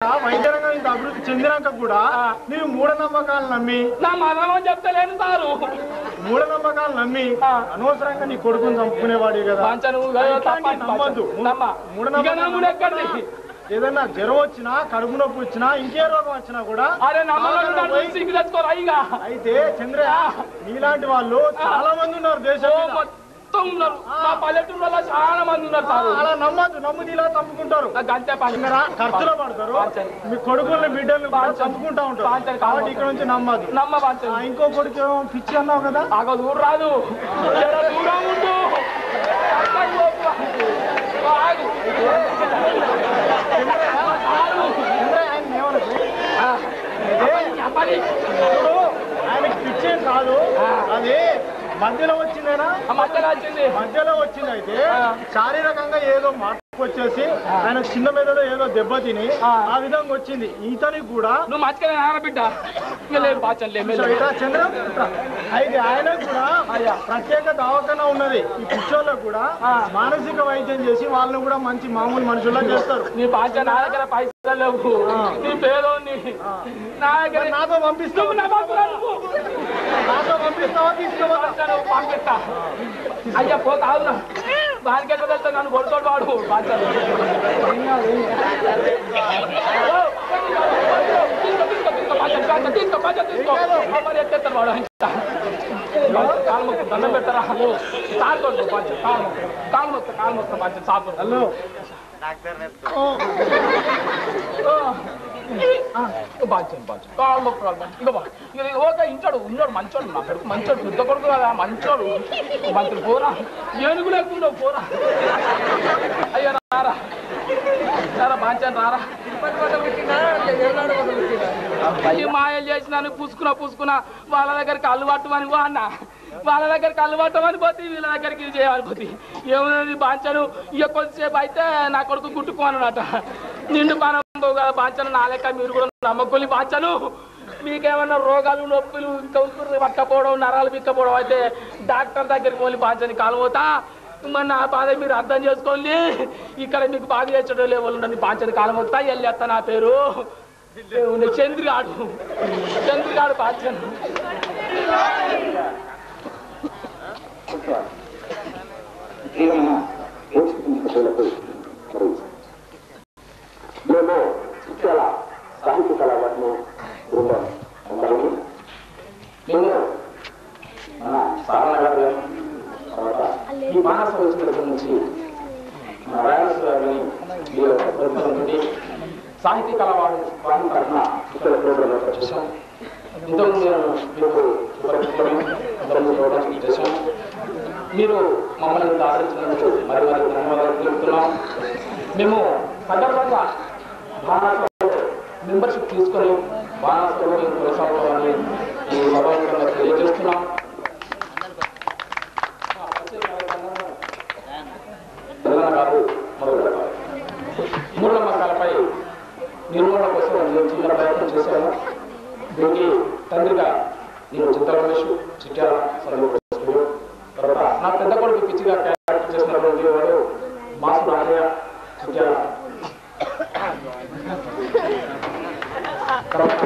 [SPEAKER 4] వైద్య రంగం ఇంత అభివృద్ధి చెందినాక కూడా నీవు మూఢనమ్మకాలు నమ్మి
[SPEAKER 1] నా మరణం చెప్తలేను సారు
[SPEAKER 4] మూఢనమ్మకాలు నమ్మి అనవసరంగా నీ కొడుకుని చంపుకునేవాడి కదా
[SPEAKER 1] పంచను
[SPEAKER 4] ఇట్లాంటివి నమ్మద్దు
[SPEAKER 1] నమ్మ ఇక నమ్ముడు ఎక్కడిది
[SPEAKER 4] ఏదైనా జ్వరం వచ్చినా కడుపు నొప్పి వచ్చినా ఇంకే రోగం వచ్చినా కూడా
[SPEAKER 1] అరే నమ్మలు
[SPEAKER 4] ఆఖరణ పోయి-
[SPEAKER 1] సింగి తెచ్చుకోరా ఇక
[SPEAKER 4] అయితే చంద్రయ్య నీలాంటి వాళ్ళు చాలా మంది ఉన్నారు దేశం
[SPEAKER 1] ఓ
[SPEAKER 4] మీద.
[SPEAKER 1] మొత్తం ఉన్నారు మా పల్లెటూరులో చాలా మంది ఉన్నారు సారు
[SPEAKER 4] అలా నమ్మద్దు నమ్ముది ఇలా చంపుకుంటారు
[SPEAKER 1] నాకు అంతే పని
[SPEAKER 4] చిన్నరా ఖర్చులో పడతారు
[SPEAKER 1] పాంచాలి.
[SPEAKER 4] మీ కొడుకుల్ని బిడ్డల్ని కూడా
[SPEAKER 1] పాంచాలి.
[SPEAKER 4] చంపుకుంటా ఉంటారు
[SPEAKER 1] పాంచాలి.
[SPEAKER 4] కాబట్టి ఇక్కడ నుంచి నమ్మద్దు
[SPEAKER 1] నమ్మ
[SPEAKER 4] ఆ,
[SPEAKER 1] పంచను
[SPEAKER 4] ఇంకో కొడుకు ఏమో పిచ్చి అన్నావు కదా
[SPEAKER 1] ఆగో దూరం రాదు జర దూరం ఉండు అక్కడికి పోకు. ఆగు. ఆగు.
[SPEAKER 4] చంద్రయ్య ఆయన ఏమనకు
[SPEAKER 1] ఆ, చెప్పాలి.
[SPEAKER 4] ఇప్పుడు ఆయనకి పిచ్చి ఏం కాదు అది మధ్యలో వచ్చిందేనా
[SPEAKER 1] ఆ మధ్యలో వచ్చింది
[SPEAKER 4] మధ్యలో వచ్చింది అయితే
[SPEAKER 1] ఆ.
[SPEAKER 4] శారీరకంగా ఏదో మార్పు వచ్చేసి ఆయన చిన్న మెదడు ఏదో దెబ్బతిని
[SPEAKER 1] ఆ.
[SPEAKER 4] ఆ విధంగా వచ్చింది ఇతనికి కూడా
[SPEAKER 1] నువ్వు మంచిగా ఆడబిడ్డ ఇక లేదు పాచన్ లేదు
[SPEAKER 4] సో ఇట్లా చంద్ర అయితే ఆయనకు కూడా ప్రత్యేక దవాఖాన ఉన్నది ఈ పిచ్చోళ్ళకు కూడా మానసిక వైద్యం చేసి వాళ్ళని కూడా మంచి మామూలు మనుషుల్లా చేస్తారు
[SPEAKER 1] నీ పాచ నా దగ్గర పైసలు లేవు నీ పేదోని నా దగ్గర
[SPEAKER 4] మరి నాతో పంపిస్తావు
[SPEAKER 1] నువ్వు నా బాబు రా నువ్వు.
[SPEAKER 4] నాతో పంపిస్తావా తీసుకోవా
[SPEAKER 1] పాచ నువ్వు పంపిస్తా అయ్యా పో కాదు దానికి ఎక్కడ వెళ్తా నన్ను కొడుకోడు వాడు పాచ తీసుకో తీసుకో పాచ తీసుకో మరి ఎత్తేస్తాను వాడు ఇంకా. కాలు మొక్కు దండం పెట్టరా కాలు కొడుకో పాచ కాలు మొక్కు కాలు మొక్క కాలు మొక్క పాచ సాపు
[SPEAKER 4] హలో
[SPEAKER 1] బాధ్యం బాధ్యం కాలు మొక్క కాలు మొక్కు. ఇగో బా ఇగో ఇగో ఓకే ఇంటాడు ఉన్నాడు మంచోడు నా కొడుకు మంచోడు పెద్ద కొడుకు కదా మంచోడు మంత్రులు పోరా ఏనుగులు ఎక్కువ పోరా అయ్యో రారా రారా బాంచాను రారా ఈ మాయలు చేసినాను పూసుకున్నా పూసుకున్నా వాళ్ళ దగ్గరికి అల్లుపట్టు అని అన్న వాళ్ళ దగ్గరికి అల్లుపట్టమని పోతే వీళ్ళ దగ్గరికి ఇది చేయాలి పోతే ఏమున్నది బాంచను ఇక కొద్దిసేపు అయితే నా కొడుకు గుట్టుకోనట నిండు పానం పోవు కదా బాంచను నా లెక్క మీరు కూడా నమ్మకొల్లి బాంచను మీకేమన్నా రోగాలు నొప్పులు ఇంకా ఉసురు పట్టకపోవడం నరాలు పిక్కపోవడం అయితే డాక్టర్ దగ్గరికి పోలి బాంచని కాలపోతా మరి నా బాధ మీరు అర్థం చేసుకోండి ఇక్కడ మీకు బాధ చేసడం లేవు బాంచని కాలమొత్తా వెళ్ళేస్తా నా పేరు దేవుని చంద్రగాడు చంద్రగాడు బాధ్యను
[SPEAKER 5] జీవన పోషించులకు మరి మేము చిత్రాల సాహిత్య కళావత్మ బృందం అందరినీ మేము మన సారణ గారు తర్వాత ఈ మానస వస్తువుల గురించి నారాయణ గారిని మీ యొక్క ప్రభుత్వం నుండి సాహిత్య కళావాడు వారి తరఫున ఇక్కడ ప్రోగ్రాం ఏర్పాటు చేశాం ఇంతకుముందు నేను మీకు పరిమితమైన అందరినీ చూడడానికి చేశాం మీరు మమ్మల్ని ఇంత ఆదరించినందుకు మరి మరి ధన్యవాదాలు తెలుపుతున్నాం మేము సందర్భంగా బాణాసంలో మెంబర్షిప్ తీసుకొని బాణాసంలో మేము కొనసాగుతామని ఈ సభాముఖంగా తెలియజేస్తున్నాం తెలంగాణ గారు మొదలు మూఢనమ్మకాలపై నిర్మూలన కోసం నేను చిన్న ప్రయత్నం చేశాను దీనికి తండ్రిగా నేను చింత రమేష్ చిట్యాల సర్వీసు తర్వాత నా పెద్ద కొడుకు పిచ్చిగా క్యారెక్టర్ చేసినటువంటి వాడు మాసు రాజయ్య చిట్యాల తర్వాత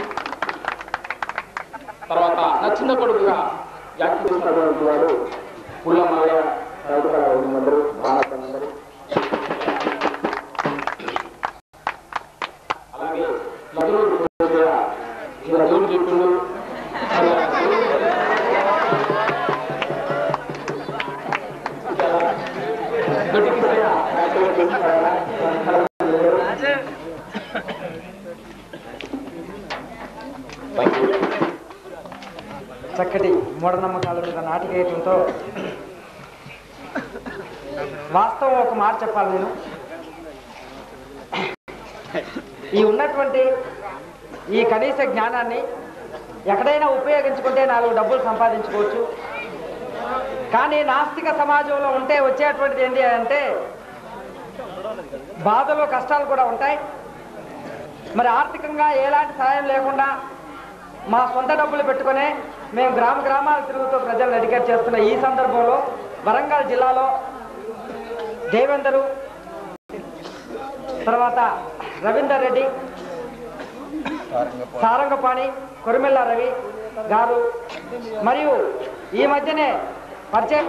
[SPEAKER 5] తర్వాత నా చిన్న కొడుకుగా యాక్ట్ చేసినటువంటి వాడు పుల్లమల్ల రైతుల అందరూ బాణసందరూ అలాగే మధురూరు కోటయ్య ఇలా దేవుడు చెప్పిండు అలా గట్టికి సరే, యాక్టివ్గా చేస్తున్నారా? Thank you.
[SPEAKER 2] చక్కటి మూఢనమ్మకాల మీద నాటికేయటంతో వాస్తవం ఒక మాట చెప్పాలి నేను ఈ ఉన్నటువంటి ఈ కనీస జ్ఞానాన్ని ఎక్కడైనా ఉపయోగించుకుంటే నాలుగు డబ్బులు సంపాదించుకోవచ్చు కానీ నాస్తిక సమాజంలో ఉంటే వచ్చేటువంటిది ఏంటి అంటే బాధలు కష్టాలు కూడా ఉంటాయి మరి ఆర్థికంగా ఎలాంటి సాయం లేకుండా మా సొంత డబ్బులు పెట్టుకునే మేము గ్రామ గ్రామాలు తిరుగుతూ ప్రజలను ఎడ్యుకేట్ చేస్తున్న ఈ సందర్భంలో వరంగల్ జిల్లాలో దేవేందరు తర్వాత రవీందర్ రెడ్డి సారంగపాణి కొరిమెల్ల రవి గారు మరియు ఈ మధ్యనే పరిచయం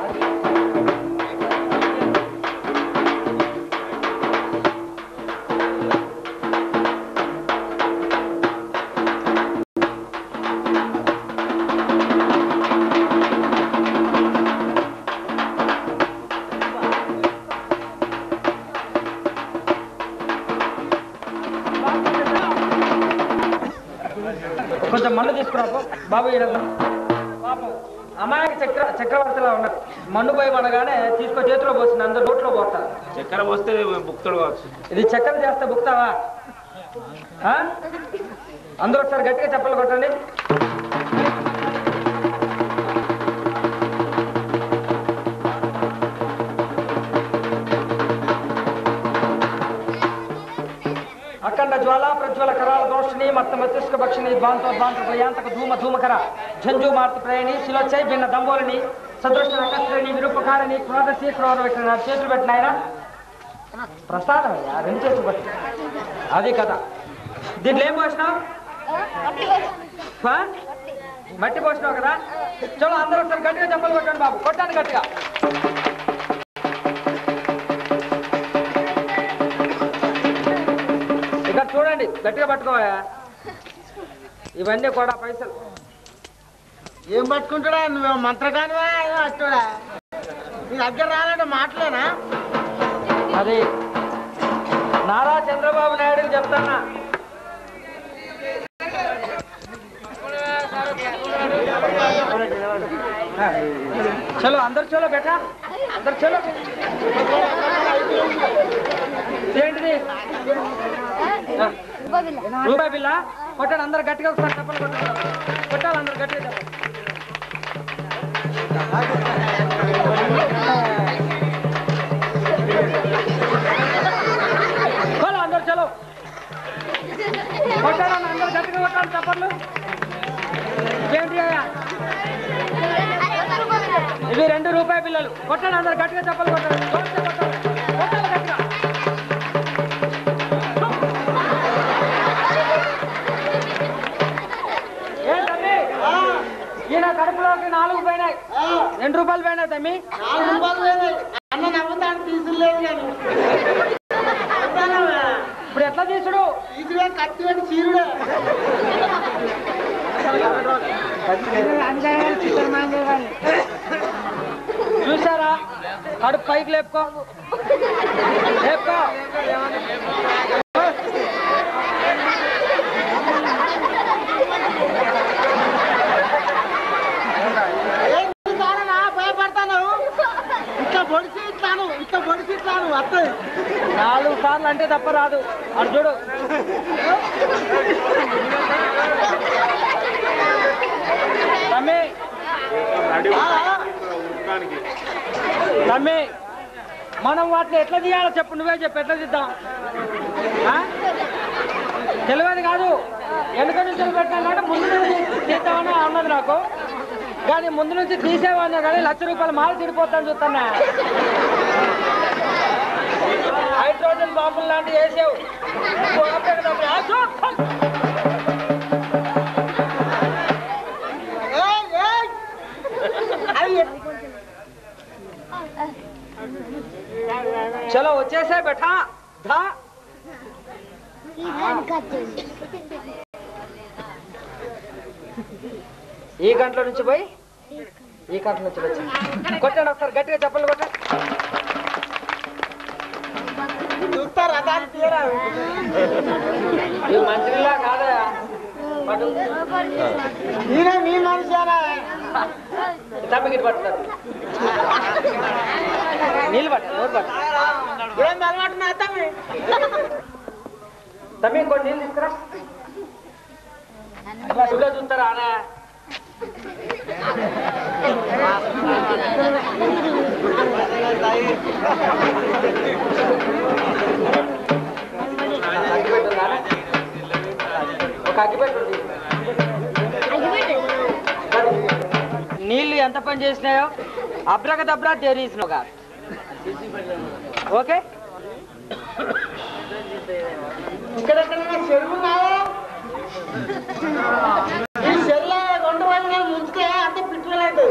[SPEAKER 2] కొంచెం మన్ను తీసుకురా పో. బాబు ఈడ రా. పాపం అమ్మాయికి చక్ర చక్రవర్తిలా ఉన్నారు మన్ను పోయి అనగానే తీసుకో చేతిలో పోసింది అందరు నోట్లో పోస్తారు
[SPEAKER 1] చక్కెర పోస్తే బుక్తుడు కావచ్చు
[SPEAKER 2] ఇది చక్కెర చేస్తే బుక్తావా ఆ? అందరూ ఒకసారి గట్టిగా చెప్పలు కొట్టండి అఖండ జ్వాలా ప్రజ్వల కరాల దోషిణి మత్త మస్తిష్క భక్షిణి ధ్వాంతో ధ్వాంత ప్రయాంతక ధూమ ధూమకర ఝంజు మార్తి ప్రయాణి శిలోచై భిన్న దంబోలిని సదృష్ట నక్షత్రిని విరూపకారిణి క్రోధసి క్రోధ పెట్టిన చేతులు పెట్టిన ఆయన ప్రసాదం అయ్యా రెండు చేతులు పట్టి అది కథ దీంట్లో ఏం పోసినావు ఆ? మట్టి పోసినావు కదా చలో అందరూ ఒకసారి గట్టిగా చెప్పలు కొట్టండి బాబు కొట్టండి గట్టిగా ఇక్కడ చూడండి గట్టిగా పట్టుకోవా ఇవన్నీ కూడా పైసలు
[SPEAKER 6] ఏం పట్టుకుంటాడా నువ్వు మంత్రగానివా ఏం అట్టుడా నీ దగ్గర రాలంటే మాటలేనా
[SPEAKER 2] అది నారా చంద్రబాబు నాయుడు చెప్తానా చలో అందరు చలో బేటా అందరు చలో ఏంటిది ఆ, రూపాయి బిల్ల కొట్టండి అందరు గట్టిగా ఒకసారి చెప్పండి కొట్టండి కొట్టాలి అందరు గట్టిగా చెప్పండి చలో అందరు చలో కొట్టాలి అందరు గట్టిగా కొట్టాలి చెప్పండి ఏంటి అయ్యా ఇవి రెండు రూపాయి పిల్లలు కొట్టండి అందరు గట్టిగా చెప్పాలి కొట్టాలి కొట్టాలి, కొట్టాలి. కొట్టాలి గట్టిగా ఏంటమ్మి ఈయన కడుపులోకి నాలుగు పోయినాయి రెండు రూపాయలు పోయినాయి తమ్మి
[SPEAKER 6] నాలుగు రూపాయలు పోయినాయి. అన్న నవ్వుతాను తీసులేదు కానీ
[SPEAKER 2] ఇప్పుడు ఎట్లా తీసుడు
[SPEAKER 6] తీసుడే కత్తి పెట్టి చీరుడే
[SPEAKER 2] చూసారా కడుపు పైకి లేపుకో లేపుకో
[SPEAKER 6] ఏంటి కారణా భయపడతాను ఇట్లా పొడిచి ఇట్లాను ఇట్లా పొడిచి ఇట్లాను వస్తుంది
[SPEAKER 2] నాలుగు సార్లు అంటే తప్ప రాదు అటు చూడు తమ్మి తమ్మి మనం వాటిని ఎట్లా తీయాలో చెప్పు నువ్వే చెప్పు ఎట్లా తీద్దాం ఆ? తెలియదు కాదు వెనుక నుంచి పెట్టాలంటే ముందు నుంచి తీద్దామని అన్నది నాకు కానీ ముందు నుంచి తీసేవాడిని కానీ లక్ష రూపాయలు మాల చెడిపోతాను చూస్తున్నా హైడ్రోజన్ బాంబులు లాంటివి వేసావు నువ్వు ఆపే కదా మరి. ఆ, చూ, చూ.
[SPEAKER 6] ఏయ్, ఏయ్. అయ్యి.
[SPEAKER 2] చలో వచ్చేసే బెఠా ధా ఈ గంటల నుంచి పోయి ఈ గంటల నుంచి వచ్చి కొట్టండి ఒకసారి గట్టిగా చెప్పండి కొట్టండి
[SPEAKER 6] చూస్తారా దాన్ని తీయరా
[SPEAKER 2] ఇది మంచిగా కాదా పట్టు
[SPEAKER 6] ఈయన మీ మనిషినా
[SPEAKER 2] తమ్మికి పట్టుతారు నీళ్ళు పట్టు నోరు పట్టు
[SPEAKER 6] ఏం అలవాటు నా తమ్మి
[SPEAKER 2] తమ్మి ఇంకోటి నీళ్ళు తీసుకురా సుగా చూస్తారా ఆనా అగ్గిపెట్టు ఉందా? ఒక అగ్గిపెట్టు ఉంది. నీళ్లు ఎంత పని చేసినాయో అబ్రకదబ్రా తెరీసినోగా ఓకే
[SPEAKER 6] ఇక్కడ ఎక్కడైనా చెరువు ఉన్నాయా ఈ చెల్ల రెండు వందల ముంచితే అంత పిట్టులేదు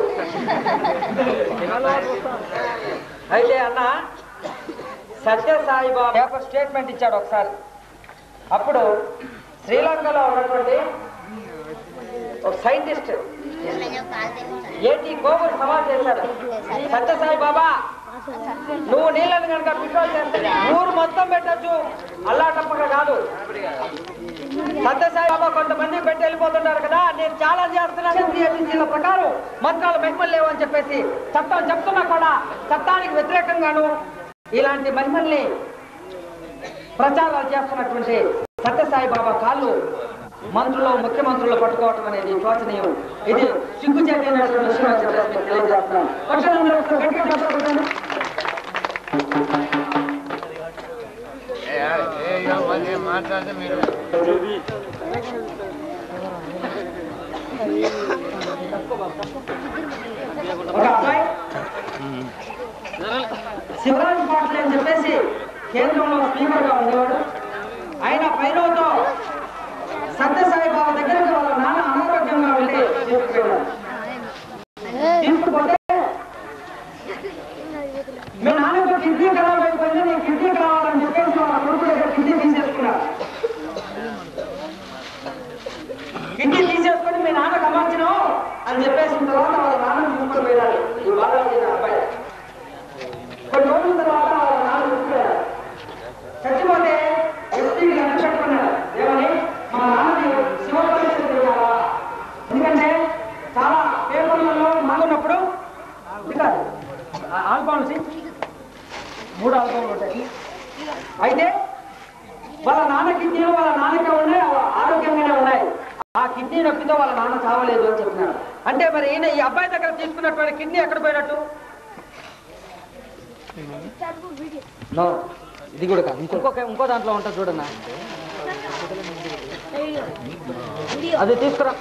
[SPEAKER 2] అయితే అన్న సత్యసాయి బాబా పేపర్ స్టేట్మెంట్ ఇచ్చాడు ఒకసారి అప్పుడు శ్రీలంకలో ఉన్నటువంటి ఒక సైంటిస్ట్ ఏంటి కోవిడ్ సవాల్ చేశాడు సత్యసాయి బాబా నువ్వు నీళ్ళని కనుక పెట్రోల్ చేస్తే ఊరు మొత్తం పెట్టచ్చు అల్లా తప్పక కాదు సత్యసాయి బాబా కొంతమంది పెట్టి వెళ్ళిపోతుంటారు కదా నేను చాలా చేస్తున్నాను దీని ప్రకారం మంత్రాలు మహిమలు లేవు అని చెప్పేసి చట్టం చెప్తున్నా కూడా చట్టానికి వ్యతిరేకంగాను ఇలాంటి మహిమల్ని ప్రచారాలు చేస్తున్నటువంటి సత్యసాయి బాబా కాళ్ళు మంత్రులు ముఖ్యమంత్రులు పట్టుకోవటం అనేది శోచనీయం ఇది సిగ్గుచేటైనటువంటి విషయం అని చెప్పేసి నేను తెలియజేస్తున్నాను పక్షాలు అందరూ ఒకసారి గట్టిగా చప్పట్లు కొట్టండి.
[SPEAKER 6] మాట్లాడితే మీరు
[SPEAKER 2] ఒక అబ్బాయి శివరాజ్ పాటిల్ అని చెప్పేసి కేంద్రంలో స్పీకర్ గా ఉండేవాడు ఆయన పైరోతో సత్యసాయి బాబా దగ్గరికి వాళ్ళ నాన్న అనారోగ్యంగా వెళ్ళి తీసుకుపోయాడు తీసుకుపోతే మీ నాన్నకు కిడ్నీ ఖరాబ్ అయిపోయింది నీ కిడ్నీ కావాలని చెప్పేసి వాళ్ళ కొడుకు దగ్గర కిడ్నీ తీసేసుకున్నారు కిడ్నీ తీసేసుకొని మీ నాన్నకు అమర్చను అని చెప్పేసిన తర్వాత వాళ్ళ నాన్న తీసుకొని వెళ్ళాలి ఈ బాలాజీ అనే అబ్బాయి కొన్ని రోజుల తర్వాత వాళ్ళ నాన్న చచ్చిపోయారు చచ్చిపోతే ఎస్పీకి లెక్క పెట్టుకున్నారు ఏమని మా నాన్నకి శివ పరిస్థితి తెలియాలా ఎందుకంటే చాలా పేపర్లలో మాకున్నప్పుడు ఇది కాదు ఆల్బమ్స్ మూడు ఆల్బమ్లు ఉంటాయి అయితే వాళ్ళ నాన్న కిడ్నీలు వాళ్ళ నాన్నకే ఉన్నాయి అవి ఆరోగ్యంగానే ఉన్నాయి ఆ కిడ్నీ నొప్పితో వాళ్ళ నాన్న చావలేదు అని చెప్పినారు అంటే మరి ఈయన ఈ అబ్బాయి దగ్గర తీసుకున్నటువంటి కిడ్నీ ఎక్కడ పోయినట్టు No, ఇది కూడా కాదు ఇంకొక ఇంకో దాంట్లో ఉంటుంది చూడన్నా అది తీసుకురా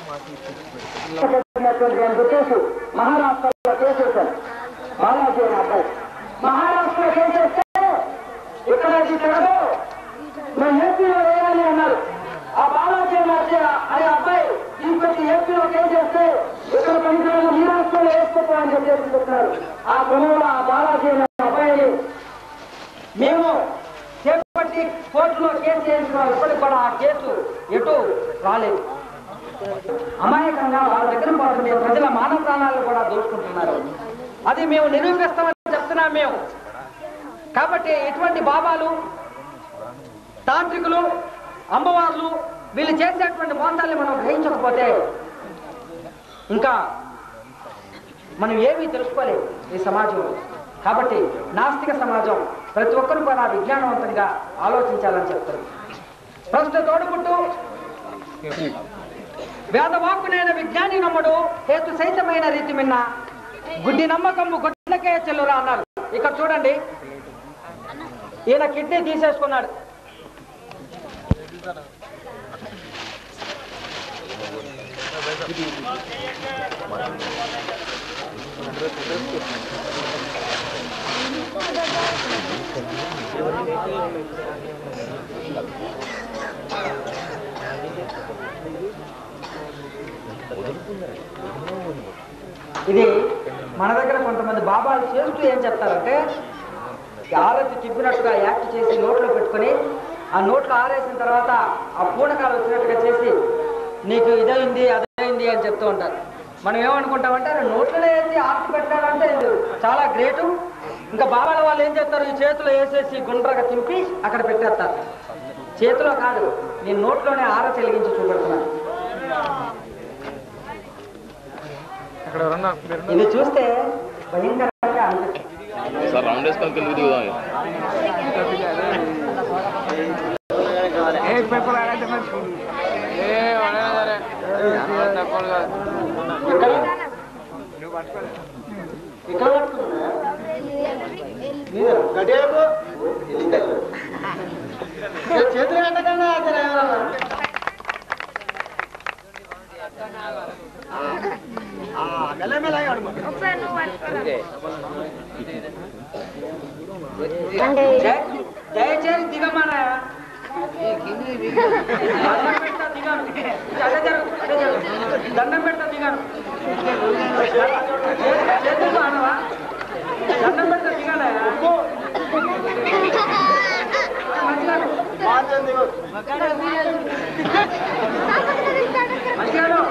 [SPEAKER 2] మహారాష్ట్రలో కేసేశారు బాలాజీ అనే అబ్బాయి మహారాష్ట్రలో కేసేస్తే ఇక్కడ ఇది తిరగదు మేము ఏపీలో వేయాలి అన్నారు ఆ బాలాజీ అనే అబ్బాయి- అనే అబ్బాయి తీసుకొచ్చి ఏపీలో కేసేస్తే ఇక్కడ పనిచేయడం ఈ రాష్ట్రంలో వేసుకోవాలని చెప్పేసి చెప్తున్నారు ఆ క్రమంలో ఆ బాలాజీ అనే అబ్బాయిని మేము చేపట్టి కోర్టులో కేసు చేయించుకున్నాం ఇప్పటికి కూడా ఆ కేసు ఎటు రాలేదు అమాయకంగా వాళ్ళ దగ్గర పోతుంది ప్రజల మానవ ప్రాణాలను కూడా దోచుకుంటున్నారు అది మేము నిరూపిస్తామని చెప్తున్నాం మేము కాబట్టి ఇటువంటి బాబాలు తాంత్రికులు అమ్మవార్లు వీళ్ళు చేసేటువంటి మోసాల్ని మనం గ్రహించకపోతే ఇంకా మనం ఏమీ తెలుసుకోలేము ఈ సమాజంలో కాబట్టి నాస్తిక సమాజం ప్రతి ఒక్కరు కూడా విజ్ఞానవంతంగా ఆలోచించాలని చెప్తారు ప్రశ్న తోడుపుట్టు వేదవాక్కునైన విజ్ఞాని నమ్మడు హేతు సహితమైన రీతి మిన్న గుడ్డి నమ్మకము గుడ్డకే చెల్లురా అన్నారు ఇక్కడ చూడండి ఈయన కిడ్నీ తీసేసుకున్నాడు ఇది మన దగ్గర కొంతమంది బాబాలు చేస్తూ ఏం చెప్తారంటే ఆరతి తిప్పినట్టుగా యాక్ట్ చేసి నోట్లో పెట్టుకొని ఆ నోట్లో ఆరేసిన తర్వాత ఆ పూనకాలు వచ్చినట్టుగా చేసి నీకు ఇదైంది అదైంది అని చెప్తూ ఉంటారు మనం ఏమనుకుంటామంటే అరే నోట్లోనే వేసి ఆర్ట్ పెట్టాడంటే ఇది చాలా గ్రేటు ఇంకా బాబాల వాళ్ళు ఏం చేస్తారు ఈ చేతిలో వేసేసి గుండ్రగా తింపి అక్కడ పెట్టేస్తారు చేతిలో కాదు నేను నోట్లోనే ఆర చెలిగించి చూపెడుతున్నాను
[SPEAKER 4] అక్కడ ఎవరన్నా మీరు
[SPEAKER 2] ఇది చూస్తే భయంకరంగా అనిపిస్తుంది
[SPEAKER 7] సార్ రౌండ్ వేసుకొని కిందకి దిగుదాం ఇక.
[SPEAKER 2] ఇక్కడ పట్టుకున్నా?
[SPEAKER 6] గడియాకు చేతులు పెట్టకుండా అసలు ఎవరన్నా
[SPEAKER 2] దయ- దయచేసి దిగమన్నా దిగ దిగాను అదే జరుగు, అదే జరుగు. దండం పెడతా దిగాను చేతులు అనవా దండం పెడతా దిగాలే మంచిగాడు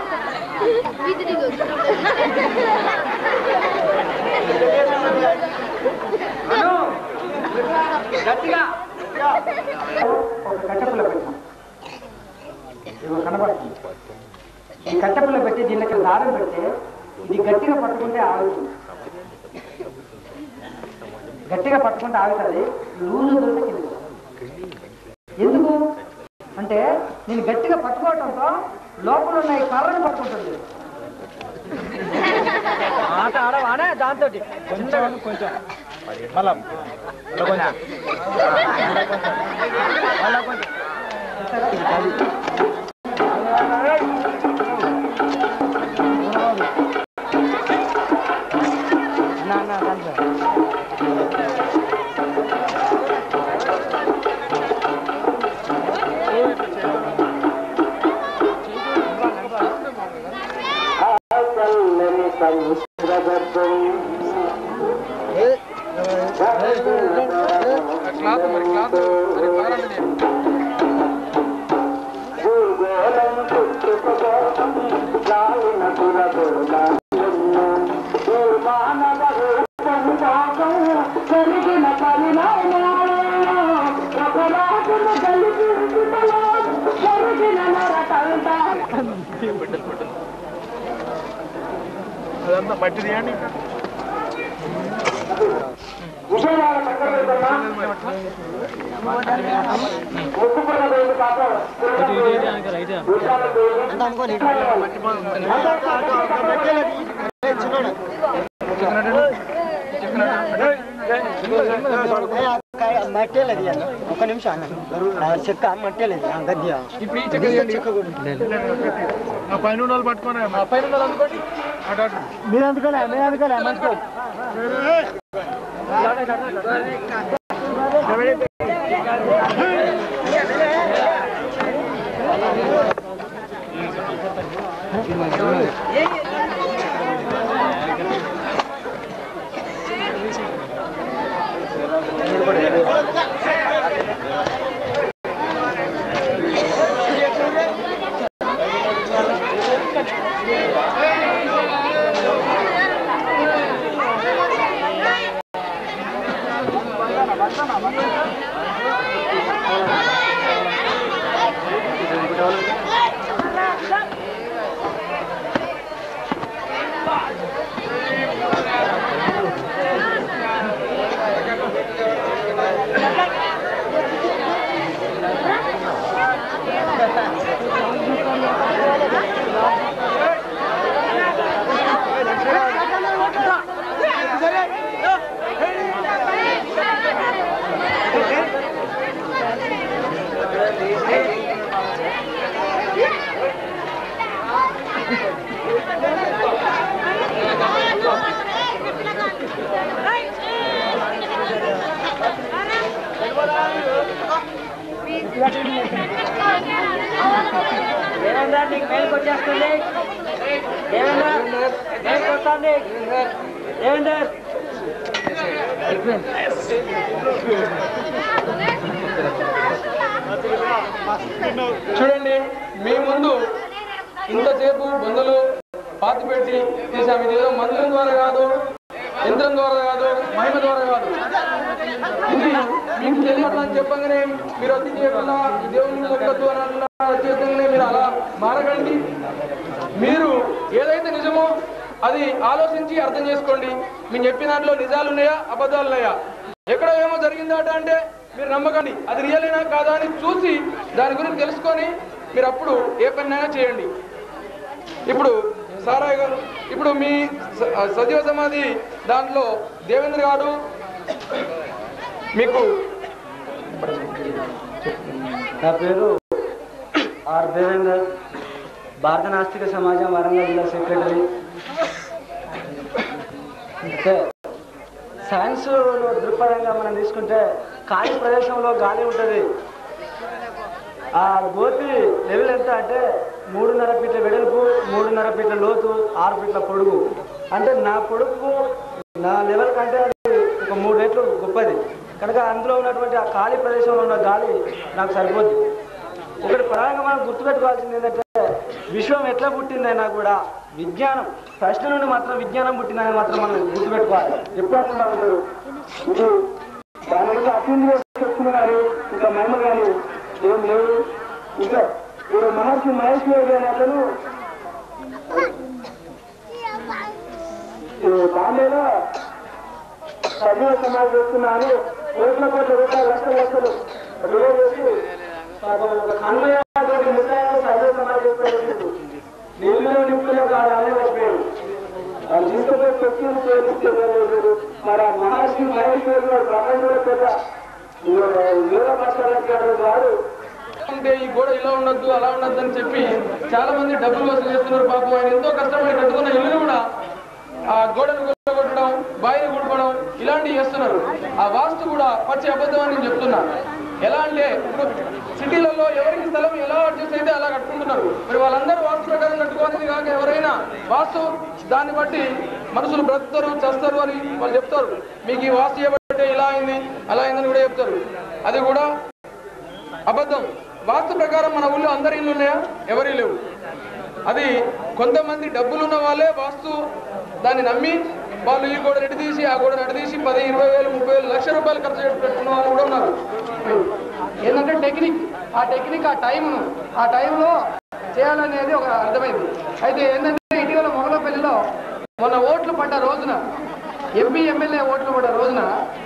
[SPEAKER 2] అను గట్టిగా కట్టపుల్ల పెట్టు ఇదిగో కనబడుతుంది ఈ కట్టపుల్ల పెట్టి దీనికి దారం పెడితే ఇది గట్టిగా పట్టుకుంటే ఆగుతుంది గట్టిగా పట్టుకుంటే ఆగుతుంది లూజు దొరికితే కిందకి వస్తుంది. ఎందుకు అంటే నేను గట్టిగా పట్టుకోవటంతో లోపల ఉన్న ఈ కర్రను పట్టుకుంటుంది ఆట ఆడవానే దాంతో కొంచెం కొంచెం
[SPEAKER 4] మళ్ళా మళ్ళా కొంచెం
[SPEAKER 2] మళ్ళా కొంచెం నా నా దాంట్లో
[SPEAKER 5] చల్లని సముద్రగర్భం భూగోళం చుట్టుకోసం లాలిన పురగోళాలను ఈ మానవ రూపం పాపం జరిగిన పరిణామాలను ఒకరాజును గలిపించుటలో జరిగిన నరకంతా
[SPEAKER 4] అదంతా బట్టి తీయండి
[SPEAKER 5] విజయవాడ చక్రవర్తమ్మ ముక్కుపుల్ల దేవుడి పాప
[SPEAKER 6] మట్టేలేదు అన్న ఒక నిమిషం అన్న ఆ చెక్క మట్టేలేదు గద్య
[SPEAKER 4] ఆ పైన వాళ్ళు పట్టుకోనే పైన అనుకోండి అటు అటు
[SPEAKER 6] మీరు అందుకోలే మీరు అందుకోలే మంచుకో
[SPEAKER 2] దేవేంద్ర నీకు మేలుకు వచ్చేస్తుంది దేవేంద్ర మేలుకు వస్తుంది దేవేందర్
[SPEAKER 1] చూడండి మీ ముందు ఇంతసేపు బొందలు పాతి పెట్టి తీసాము ఇది ఏదో మంత్రం ద్వారా కాదు యంత్రం ద్వారా కాదు మహిమ ద్వారా కాదు ఇది మీకు తెలియదు అని చెప్పగానే మీరు అతి చేయకుండా ఈ దేవుని మొక్కద్దు అని అలా చేతంగానే మీరు అలా మారకండి మీరు ఏదైతే నిజమో అది ఆలోచించి అర్థం చేసుకోండి మేము చెప్పిన దాంట్లో నిజాలు ఉన్నాయా అబద్ధాలు ఉన్నాయా ఎక్కడో ఏమో జరిగిందట అంటే మీరు నమ్మకండి అది రియలేనా కాదా అని చూసి దాని గురించి తెలుసుకొని మీరు అప్పుడు ఏ పనైనా చేయండి ఇప్పుడు సారాయ్ గారు ఇప్పుడు మీ స- సజీవ సమాధి దాంట్లో దేవేంద్ర గారు మీకు
[SPEAKER 6] నా పేరు ఆర్ దేవేందర్ భారత నాస్తిక సమాజం వరంగల్ జిల్లా సెక్రటరీ అంటే సైన్స్లో దృక్పథంగా మనం తీసుకుంటే ఖాళీ ప్రదేశంలో గాలి ఉంటుంది
[SPEAKER 2] ఆ గోతి లెవెల్ ఎంత అంటే మూడున్నర ఫీట్ల వెడల్పు మూడున్నర ఫీట్ల లోతు ఆరు ఫీట్ల పొడుగు అంటే నా పొడుగు నా లెవెల్ కంటే అది ఒక మూడు రెట్లు గొప్పది కనుక అందులో ఉన్నటువంటి ఆ ఖాళీ ప్రదేశంలో ఉన్న గాలి నాకు సరిపోద్ది ఒకటి ప్రధానంగా మనం గుర్తుపెట్టుకోవాల్సింది ఏంటంటే విశ్వం ఎట్లా పుట్టిందైనా కూడా విజ్ఞానం ప్రశ్న నుండి మాత్రం విజ్ఞానం పుట్టిందని మాత్రం మనం గుర్తుపెట్టుకోవాలి
[SPEAKER 5] ఎప్పుడు ఉంటారు ఇది దాని మీద అత్యంత చెప్తున్నారు ఇంకా మహిమ కానీ ఏం లేవు ఇంకా ఇప్పుడు మహర్షి మహేష్ యోగి అనే అతను ఈ బాంబేలో సజీవ సమాజం చేస్తున్నాను కోట్ల కోట్ల రూపాయలు లక్షల లక్షలు విలువ చేసి పాపం ఒక కన్వయ్యేటువంటి ముసాయిలు సజీవ సమాజం చేస్తారు నీళ్ళు నిప్పులు కాదు అనే అయిపోయాడు వాళ్ళు తీసుకుపోయి పెట్టుకుని చేయించారు మరి ఆ మహర్షి మహేశ్వరుడు వాడు ప్రపంచంలో పెద్ద యోగ మాస్టర్ వాడు
[SPEAKER 1] ఉంటే ఈ గోడ ఇలా ఉండొద్దు అలా ఉండొద్దు అని చెప్పి చాలా మంది డబ్బులు వసూలు చేస్తున్నారు పాపం ఆయన ఎంతో కష్టపడి కట్టుకున్న ఇల్లుని కూడా ఆ గోడను కొట్టడం బాయిని కుడపడం ఇలాంటివి చేస్తున్నారు ఆ వాస్తు కూడా పచ్చి అబద్ధం అని నేను చెప్తున్నా ఎలా అంటే ఇప్పుడు సిటీలలో ఎవరికి స్థలం ఎలా అడ్జస్ట్ అయితే అలా కట్టుకుంటున్నారు మరి వాళ్ళందరూ వాస్తు ప్రకారం కట్టుకోవాలని కాక ఎవరైనా వాస్తు దాన్ని బట్టి మనుషులు బ్రతుకుతారు చేస్తారు అని వాళ్ళు చెప్తారు మీకు ఈ వాస్తు చేయబట్టే ఇలా అయింది అలా అయిందని కూడా చెప్తారు అది కూడా అబద్ధం వాస్తు ప్రకారం మన ఊళ్ళో అందరి ఇల్లు ఉన్నాయా ఎవరి లేవు అది కొంతమంది డబ్బులున్న వాళ్ళే వాస్తు దాన్ని నమ్మి వాళ్ళు ఈ గోడ రెడి తీసి ఆ గోడ రెడి తీసి పది ఇరవై వేలు ముప్పై వేలు లక్ష రూపాయలు ఖర్చు చేసి పెట్టుకున్న వాళ్ళు కూడా ఉన్నారు ఏంటంటే టెక్నిక్ ఆ టెక్నిక్ ఆ టైం ఆ టైంలో చేయాలనేది ఒక అర్థమైంది అయితే ఏంటంటే ఇటీవల మొగలపల్లిలో మొన్న ఓట్లు పడ్డ రోజున ఎంపీ ఎమ్మెల్యే ఓట్లు పడ్డ రోజున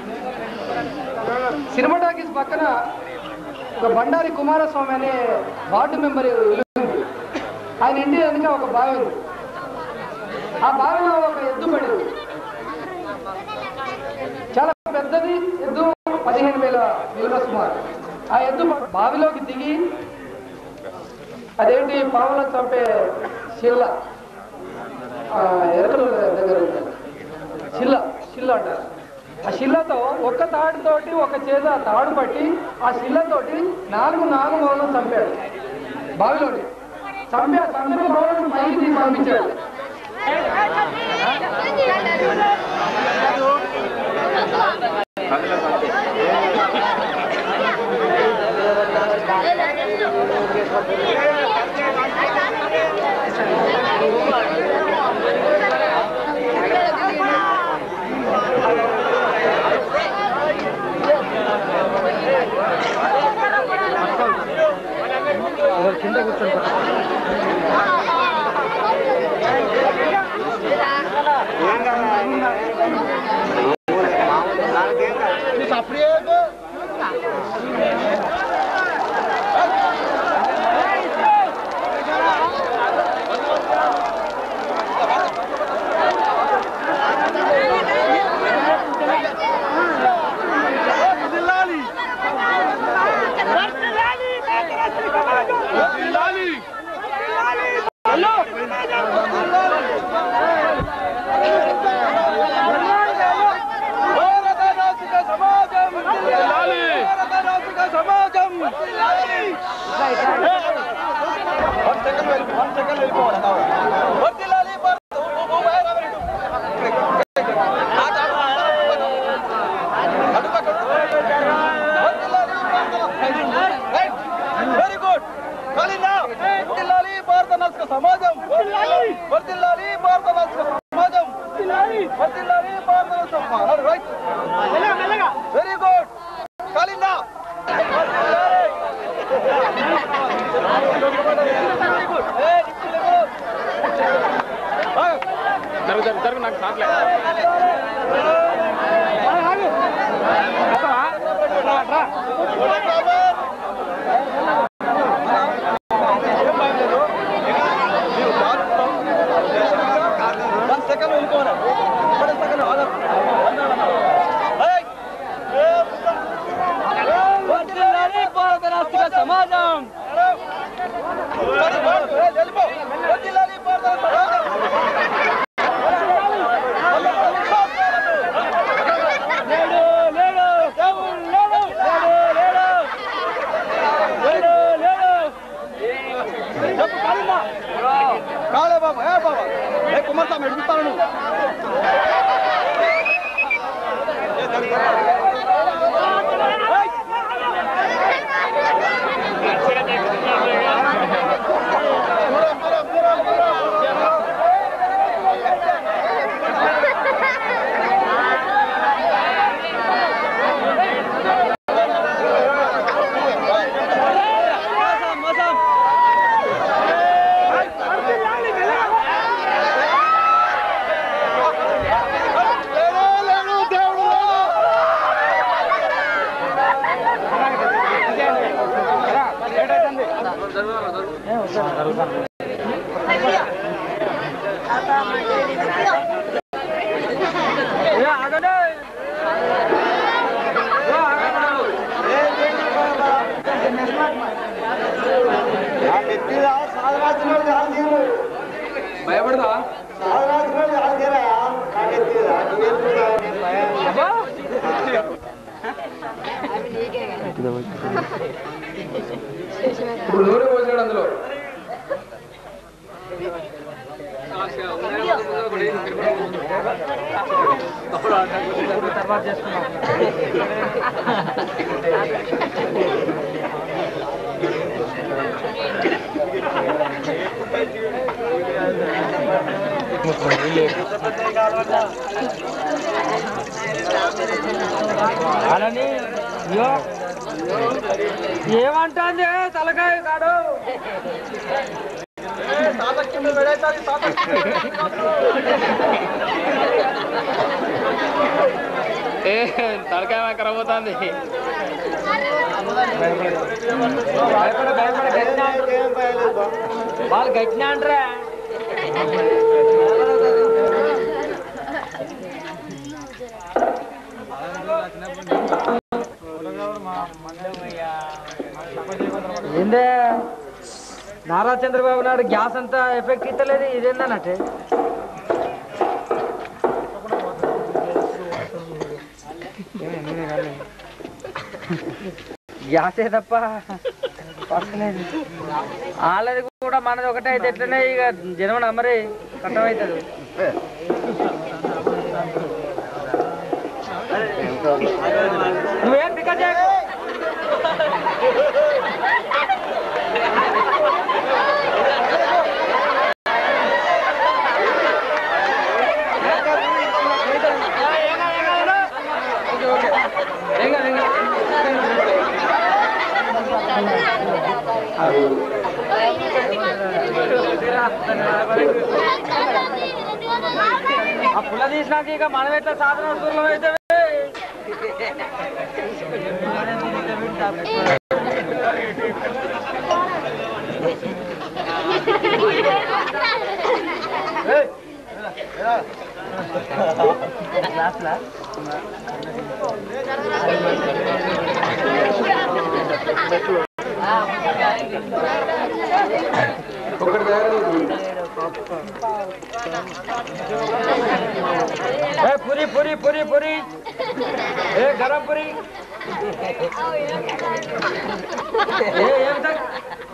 [SPEAKER 1] సినిమా టాకీస్ పక్కన ఒక బండారి కుమారస్వామి అనే వార్డు మెంబర్ ఇల్లు ఉంది ఆయన ఇంటి వెనుక ఒక బావి ఉంది ఆ బావిలో ఒక ఎద్దు పడింది చాలా పెద్దది ఎద్దు పదిహేను వేల విలువ సుమారు ఆ ఎద్దు ప- బావిలోకి దిగి అదేంటి పావులను చంపే శిల్ల ఆ, ఎరకల దగ్గర ఉంటుంది శిల్ల శిల్ల అంటారు ఆ శిల్లతో ఒక్క తాడుతోటి ఒక చేత తాడు పట్టి ఆ శిల్లతోటి నాలుగు నాలుగు మొదలు చంపాడు బావిలోని చంపి ఆ చంపిన మొదలను పైకి తీసి పంపించాడు
[SPEAKER 6] వెరీ గుడ్ కలినా వర్దిల్లాలి భారత నస్క సమాజం వర్దిల్లాలి భారత నస్క సమాజం వర్దిల్లాలి భారత నస్క సమాజం రైట్ వెరీ గుడ్ కలినా
[SPEAKER 1] జరుగు జరుగు జరుగు నాకు సాట్లే
[SPEAKER 6] వన్ సెకండ్ వెళ్ళిపోవాలి వన్ సెకండ్ వర్దిల్లాలి భారత నస్క సమాజం వెళ్ళిపో వర్దిల్లాలి భారత సమాజం లేడు లేడు దేవుడు లేడు లేడు లేడు చెప్తాను
[SPEAKER 1] భయపడదా ఇప్పుడు నూనె పోసాడు అందులో
[SPEAKER 2] అలాని అయ్యో ఏమంటాంది తలకాయ కాడు
[SPEAKER 1] ఏ తలకాయ ఖరాబ్ అవుతుంది
[SPEAKER 2] భయపడ భయపడ గట్టినా వాళ్ళు గట్టినా అంటారా ఏందే నారా చంద్రబాబు నాయుడు గ్యాస్ అంతా ఎఫెక్ట్ ఇస్తలేదు ఇదేందన్నట్టే గ్యాసే తప్ప వస్తలేదు వాళ్ళది కూడా మనది ఒకటే అయితే ఎట్లనే ఇక జనం నమ్మరే కట్టమవుతుంది నువ్వేం పికప్ చేయకు ఆ పుల్ల తీసినాక ఇక మనం ఎట్లా సాధన వస్తువులం అయితే
[SPEAKER 1] ఒకటి తయారు
[SPEAKER 2] ఏ పూరి పూరి పూరి పూరి ఏ గరం పూరి ఏ ఏం తగ్గ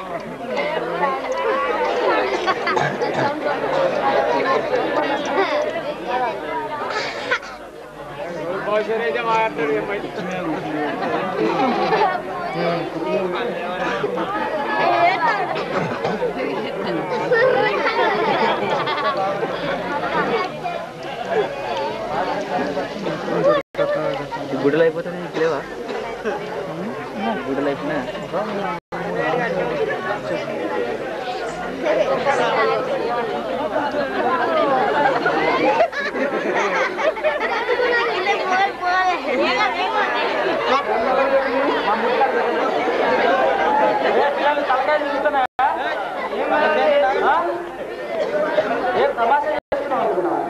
[SPEAKER 2] గుడ్డలు అయిపోతుంది నీకు లేవా గుడ్డలు అయిపోయినా పిల్లలు తలకాయ చూస్తున్నాయా ఆ? ఏం తమాషా చేస్తున్నావు అనుకున్నావా?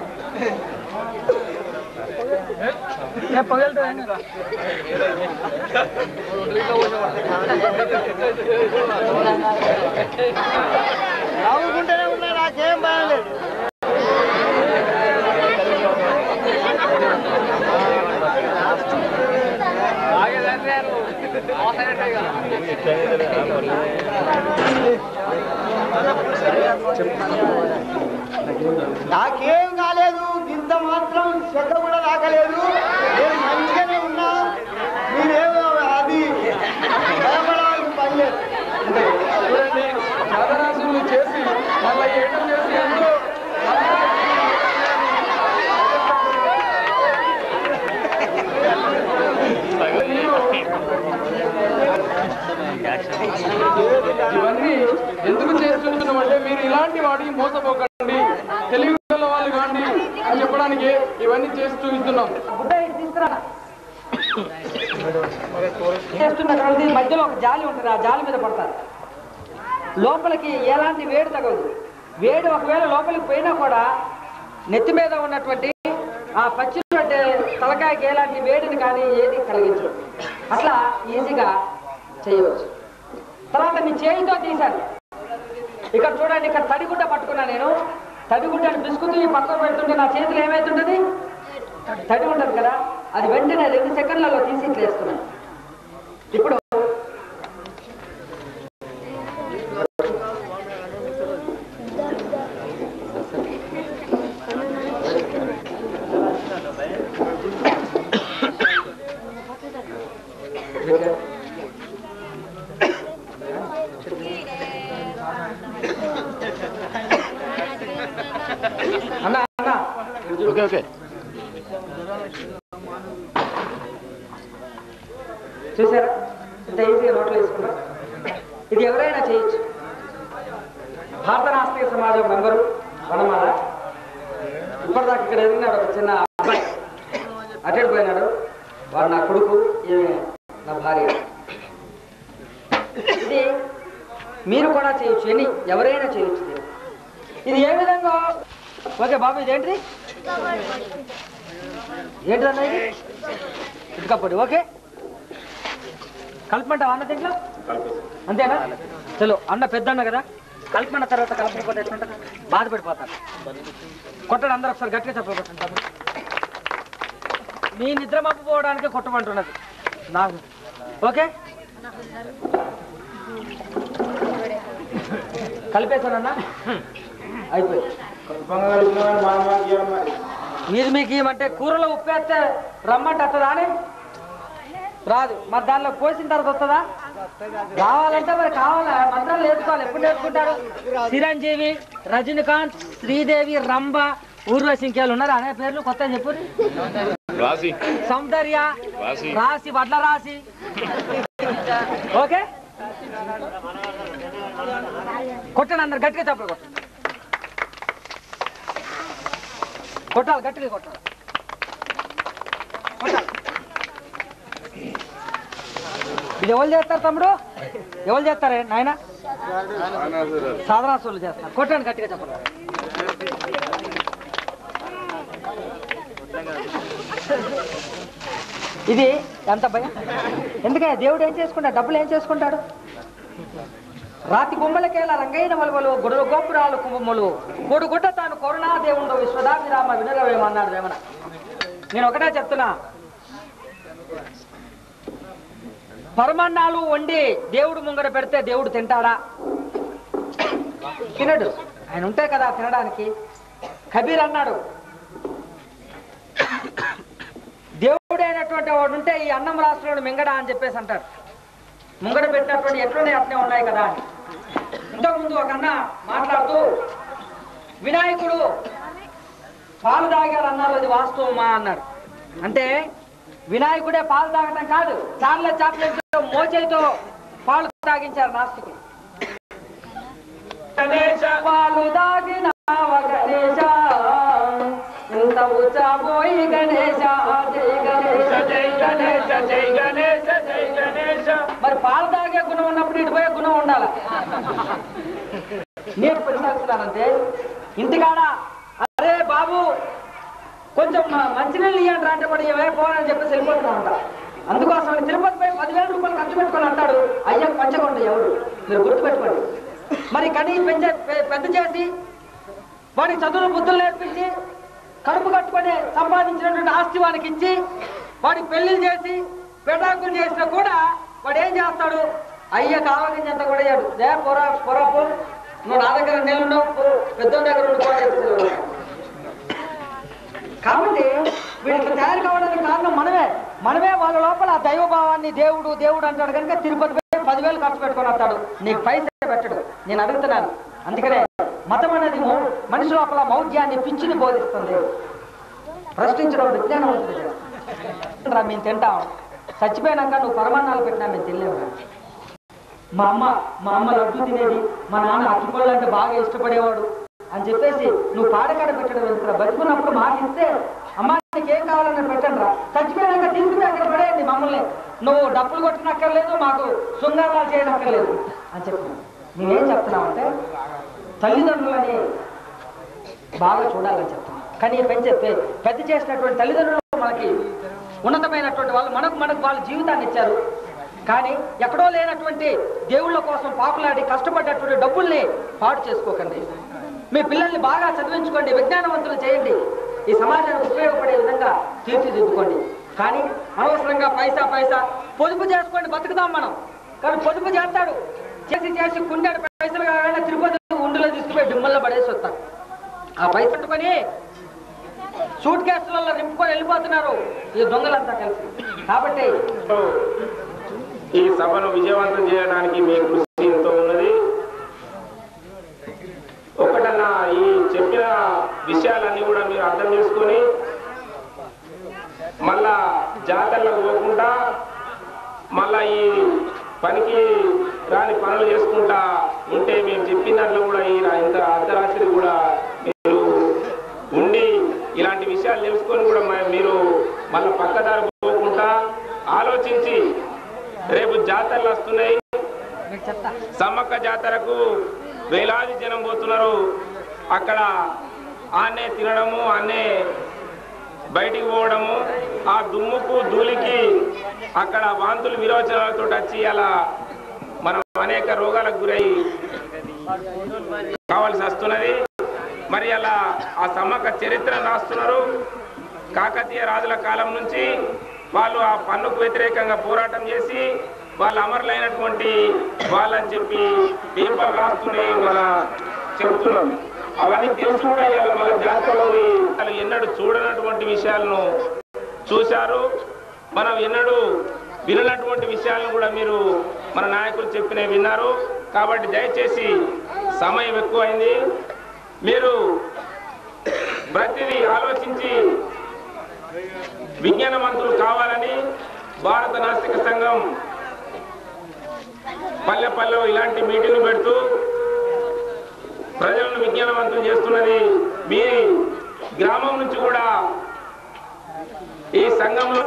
[SPEAKER 2] ఏ పగలదు
[SPEAKER 6] నవ్వుకుంటూనే ఉన్నా నాకేం భయం లేదు
[SPEAKER 1] చెప్పు
[SPEAKER 6] నాకేం కాలేదు ఇంత మాత్రం శ్రద్ధ కూడా తాకలేదు నేను మంచిగానే ఉన్నా మీరేమో అది భయపడాల్సిన పని లేదు
[SPEAKER 1] చూడండి చదరాశులు చేసి మళ్ళీ ఏటం చేసి ఎంతో ఇవన్నీ ఎందుకు చేస్తున్నామంటే మీరు ఇలాంటి వాడికి మోసపోకండి తెలివి గల వాళ్ళు కాండి అని చెప్పడానికి ఇవన్నీ చేసి చూపిస్తున్నాం
[SPEAKER 2] గుడ్డ ఇటు తీసుకురా చేస్తున్న కొలది మధ్యలో ఒక జాలి ఉంటుంది ఆ జాలి మీద పడతారు లోపలికి ఎలాంటి వేడి తగలదు వేడి ఒకవేళ లోపలికి పోయినా కూడా నెత్తి మీద ఉన్నటువంటి ఆ పచ్చి అంటే తలకాయకి ఎలాంటి వేడిని కానీ ఏది కలిగించదు అట్లా ఈజీగా చేయవచ్చు తర్వాత మీ చేయితో తీశాను ఇక్కడ చూడండి ఇక్కడ తడిగుడ్డ పట్టుకున్నా నేను తడిగుడ్డని బిస్కుతూ ఈ పక్కన పెడుతుంటే నా చేతిలో ఏమైతుంటది తడి ఉంటుంది కదా అది వెంటనే రెండు సెకండ్లలో తీసి ఇట్లా వేస్తున్నాను ఇప్పుడు అన్న అన్న
[SPEAKER 1] ఓకే ఓకే
[SPEAKER 2] చూసారా ఇంత ఈజీగా నోట్లో వేసుకున్నా ఇది ఎవరైనా చేయొచ్చు భారత రాష్ట్రీయ సమాజం మెంబరు వనమాల ఇప్పటిదాకా ఇక్కడ ఎదిగినాడు ఒక చిన్న అబ్బాయి అటెండ్ పోయినాడు వాడు నా కొడుకు ఈమె నా భార్య ఇది మీరు కూడా చేయొచ్చు ఎన్ని ఎవరైనా చేయొచ్చు ఇది. ఇది ఏ విధంగా ఓకే బాబు ఇదేంటిది ఏంటిదన్నా ఇది ఇటుకప్పటి ఓకే కలపమంటావా అన్న దీంట్లో అంతేనా చలో అన్న పెద్ద అన్న కదా కలపమన్న తర్వాత కలపకపోతే ఎట్లుంటుంది బాధపడిపోతారు కొట్టడం అందరూ ఒకసారి గట్టిగా చెప్పబోతుంటారు మీ నిద్ర మప్పుకోవడానికి కొట్టమంటున్నది నాకు ఓకే కలిపేశానన్నా అయిపోయి మీరు మీకు ఏమంటే కూరలో ఉప్పేస్తే రమ్మంటే వస్తుందా అని రాదు మరి దానిలో పోసిన తర్వాత వస్తుందా రావాలంటే మరి కావాలా మంత్రాలు నేర్చుకోవాలి ఎప్పుడు నేర్చుకుంటారు చిరంజీవి రజనీకాంత్ శ్రీదేవి రంభ ఊర్వశి ఇంకేళ్ళు ఉన్నారు అనే పేర్లు కొత్త చెప్పు
[SPEAKER 1] రాసి
[SPEAKER 2] సౌందర్య రాసి వడ్ల రాసి ఓకే కొట్టండి అందరు గట్టిగా చెప్పలు కొట్టండి కొట్టాలి గట్టిగా కొట్టాలి కొట్టాలి ఇది ఎవరు చేస్తారు తమ్ముడు ఎవరు చేస్తారే నాయన సాధనాసులు చేస్తారు కొట్టండి గట్టిగా చెప్పండి ఇది ఎంత భయం ఎందుకంటే దేవుడు ఏం చేసుకుంటాడు డబ్బులు ఏం చేసుకుంటాడు రాతి గుమ్మలకేల రంగైన వలువలు గుడులు గోపురాలు కుంభములు మూడు గుడ్డ తాను కరుణా దేవుడు విశ్వదాభిరామ వినరవేమన్నాడు వేమన నేను ఒకటే చెప్తున్నా పరమాన్నాలు వండి దేవుడు ముంగడ పెడితే దేవుడు తింటాడా తినడు ఆయన ఉంటాయి కదా తినడానికి కబీర్ అన్నాడు దేవుడు అయినటువంటి వాడు ఉంటే ఈ అన్నం రాష్ట్రంలో మింగడా అని చెప్పేసి అంటారు ముంగడ పెట్టినటువంటి ఎట్లున్నాయి అట్లే ఉన్నాయి కదా అని ఇంతకుముందు ఒక అన్న మాట్లాడుతూ వినాయకుడు పాలు తాగారు అన్నారు అది వాస్తవమా అన్నాడు అంటే వినాయకుడే పాలు తాగటం కాదు చార్ల చాక్లెట్ మోచేతో పాలు తాగించారు నాస్తికులు పాలు తాగినావ గణేశ ఇంత ఉచ్చబోయి గణేశ జై గణేశ జై గణేశ జై గణేశ జై గణేశ మరి పాలు తాగే గుణం ఉన్నప్పుడు ఇటు పోయే గుణం ఉండాలి నేను ప్రశ్నిస్తున్నానంటే ఇంటికాడ అరే బాబు కొంచెం మ- మంచినీళ్ళు ఇవ్వండి రా అంటే కూడా ఏమే పోవాలని చెప్పేసి వెళ్ళిపోతూ ఉంటా అందుకోసం ఆయన తిరుపతి పోయి పదివేల రూపాయలు ఖర్చు పెట్టుకొని అంటాడు అయ్యా పంచకుండా ఎవరు మీరు గుర్తుపెట్టుకోండి మరి కనీ పెంచే పె- పెద్ద చేసి వాడికి చదువులు బుద్ధులు నేర్పించి కడుపు కట్టుకొని సంపాదించినటువంటి ఆస్తి వానికి ఇచ్చి వాడికి పెళ్లిళ్ళు చేసి పెటాకులు చేసినా కూడా వాడు ఏం చేస్తాడు అయ్యకు ఆలోచించేంత కూడా అయ్యాడు దే పొర పొరపు నువ్వు నా దగ్గర నెలలు పెద్ద దగ్గర ఉండి కూడా చెప్తాడు కాబట్టి వీళ్ళకి తయారు కావడానికి కారణం మనమే మనమే వాళ్ళ లోపల ఆ దైవభావాన్ని దేవుడు దేవుడు అంటాడు కనుక తిరుపతి పోయి పదివేలు ఖర్చు పెట్టుకొని వస్తాడు నీకు పైసా పెట్టడు నేను అడుగుతున్నాను అందుకనే మతం అనేది మౌ- మనిషి లోపల మౌఢ్యాన్ని పిచ్చిని బోధిస్తుంది ప్రశ్నించడం విజ్ఞానవంతుడు చేస్తాడు. రా మేము తింటాం చచ్చిపోయినాక నువ్వు పరమాన్నాలు పెట్టినా మేము తినలేము మా అమ్మ మా అమ్మ లడ్డు తినేది మా నాన్న అట్టుపళ్ళు అంటే బాగా ఇష్టపడేవాడు అని చెప్పేసి నువ్వు పాడకాడ పెట్టడం ఎందుకురా బతుకున్నప్పుడు మాకు ఇస్తే అమ్మ నీకు ఏం కావాలని పెట్టండి రా చచ్చిపోయినాక తీసుకుని అక్కడ పడేయండి మమ్మల్ని నువ్వు డబ్బులు కొట్టనక్కర్లేదు మాకు శృంగారాలు చేయనక్కర్లేదు అని చెప్పి మేమేం చెప్తున్నామంటే తల్లిదండ్రులని బాగా చూడాలని చెప్తాం కానీ పెంచే పె- పెద్ద చేసినటువంటి తల్లిదండ్రులు మనకి ఉన్నతమైనటువంటి వాళ్ళు మనకు మనకు వాళ్ళ జీవితాన్ని ఇచ్చారు కానీ ఎక్కడో లేనటువంటి దేవుళ్ళ కోసం పాకులాడి కష్టపడ్డటువంటి డబ్బుల్ని పాడు చేసుకోకండి మీ పిల్లల్ని బాగా చదివించుకోండి విజ్ఞానవంతులు చేయండి ఈ సమాజానికి ఉపయోగపడే విధంగా తీర్చిదిద్దుకోండి కానీ అనవసరంగా పైసా పైసా పొదుపు చేసుకోండి బతుకుదాం మనం కానీ పొదుపు చేస్తాడు చేసి చేసి కుండాడు పైసలు కాగానే తిరుపతి ఉండిలో తీసుకుపోయి డిమ్మల్లో పడేసి వస్తాడు ఆ పైసలు పట్టుకొని సూట్ కేసులలో నింపుకొని వెళ్ళిపోతున్నారు ఈ దొంగలంతా కలిసి కాబట్టి
[SPEAKER 1] ఈ సభను విజయవంతం చేయడానికి మీ కృషి ఎంతో ఉన్నది ఒకటన్నా ఈ చెప్పిన విషయాలన్నీ కూడా మీరు అర్థం చేసుకొని మళ్ళా జాతరలకు పోకుండా మళ్ళా ఈ పనికి రాని పనులు చేసుకుంటా ఉంటే మేము చెప్పిన దాంట్లో కూడా ఈ రా- ఇంత అర్ధరాత్రి కూడా మీరు ఉండి ఇలాంటి విషయాలు తెలుసుకొని కూడా మ- మీరు మళ్ళీ పక్కదారి పోకుండా ఆలోచించి రేపు జాతరలు వస్తున్నాయి
[SPEAKER 2] మీకు చెప్తా
[SPEAKER 1] సమ్మక్క జాతరకు వేలాది జనం పోతున్నారు అక్కడ ఆనే తినడము ఆనే బయటికి పోవడము ఆ దుమ్ముకు ధూళికి అక్కడ వాంతులు విరోచనాలతో వచ్చి అలా మనం అనేక రోగాలకు గురై కావాల్సి వస్తున్నది మరి అలా ఆ సమ్మక్క చరిత్ర రాస్తున్నారు కాకతీయ రాజుల కాలం నుంచి వాళ్ళు ఆ పన్నుకు వ్యతిరేకంగా పోరాటం చేసి వాళ్ళు అమరులైనటువంటి వాళ్ళని చెప్పి పేపర్ రాస్తూనే మన చెబుతున్నాం అవన్నీ తెలుసుకుంటే ఇవాళ మన జాతరలోని అసలు ఎన్నడూ చూడనటువంటి విషయాలను చూశారు మనం ఎన్నడూ విననటువంటి విషయాలను కూడా మీరు మన నాయకులు చెప్పినవి విన్నారు కాబట్టి దయచేసి సమయం ఎక్కువైంది మీరు ప్రతిదీ ఆలోచించి విజ్ఞానవంతులు కావాలని భారత నాస్తిక సంఘం పల్లె పల్లె ఇలాంటి మీటింగ్లు పెడుతూ ప్రజలను విజ్ఞానవంతులు చేస్తున్నది మీ గ్రామం నుంచి కూడా ఈ సంఘంలో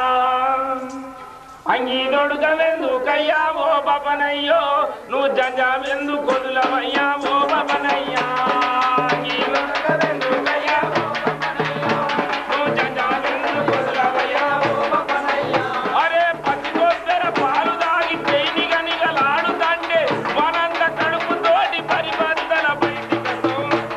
[SPEAKER 1] అంగీదొడుగవెందుకయ్యా ఓ బపనయ్యో నువ్వు జంజావెందు కొదులవయ్యా ఓ బపనయ్యా అంగీదొడుగవెందుకయ్యా ఓ బపనయ్యో, నువ్వు జంజావెందు కొదులవయ్యా ఓ బపనయ్యా. అరే పసిగొద్దర పాలు దాగి పెయినిగ నిగలాడుతంటే మనంత కడుపుతోటి పరిబద్దల బయటికతో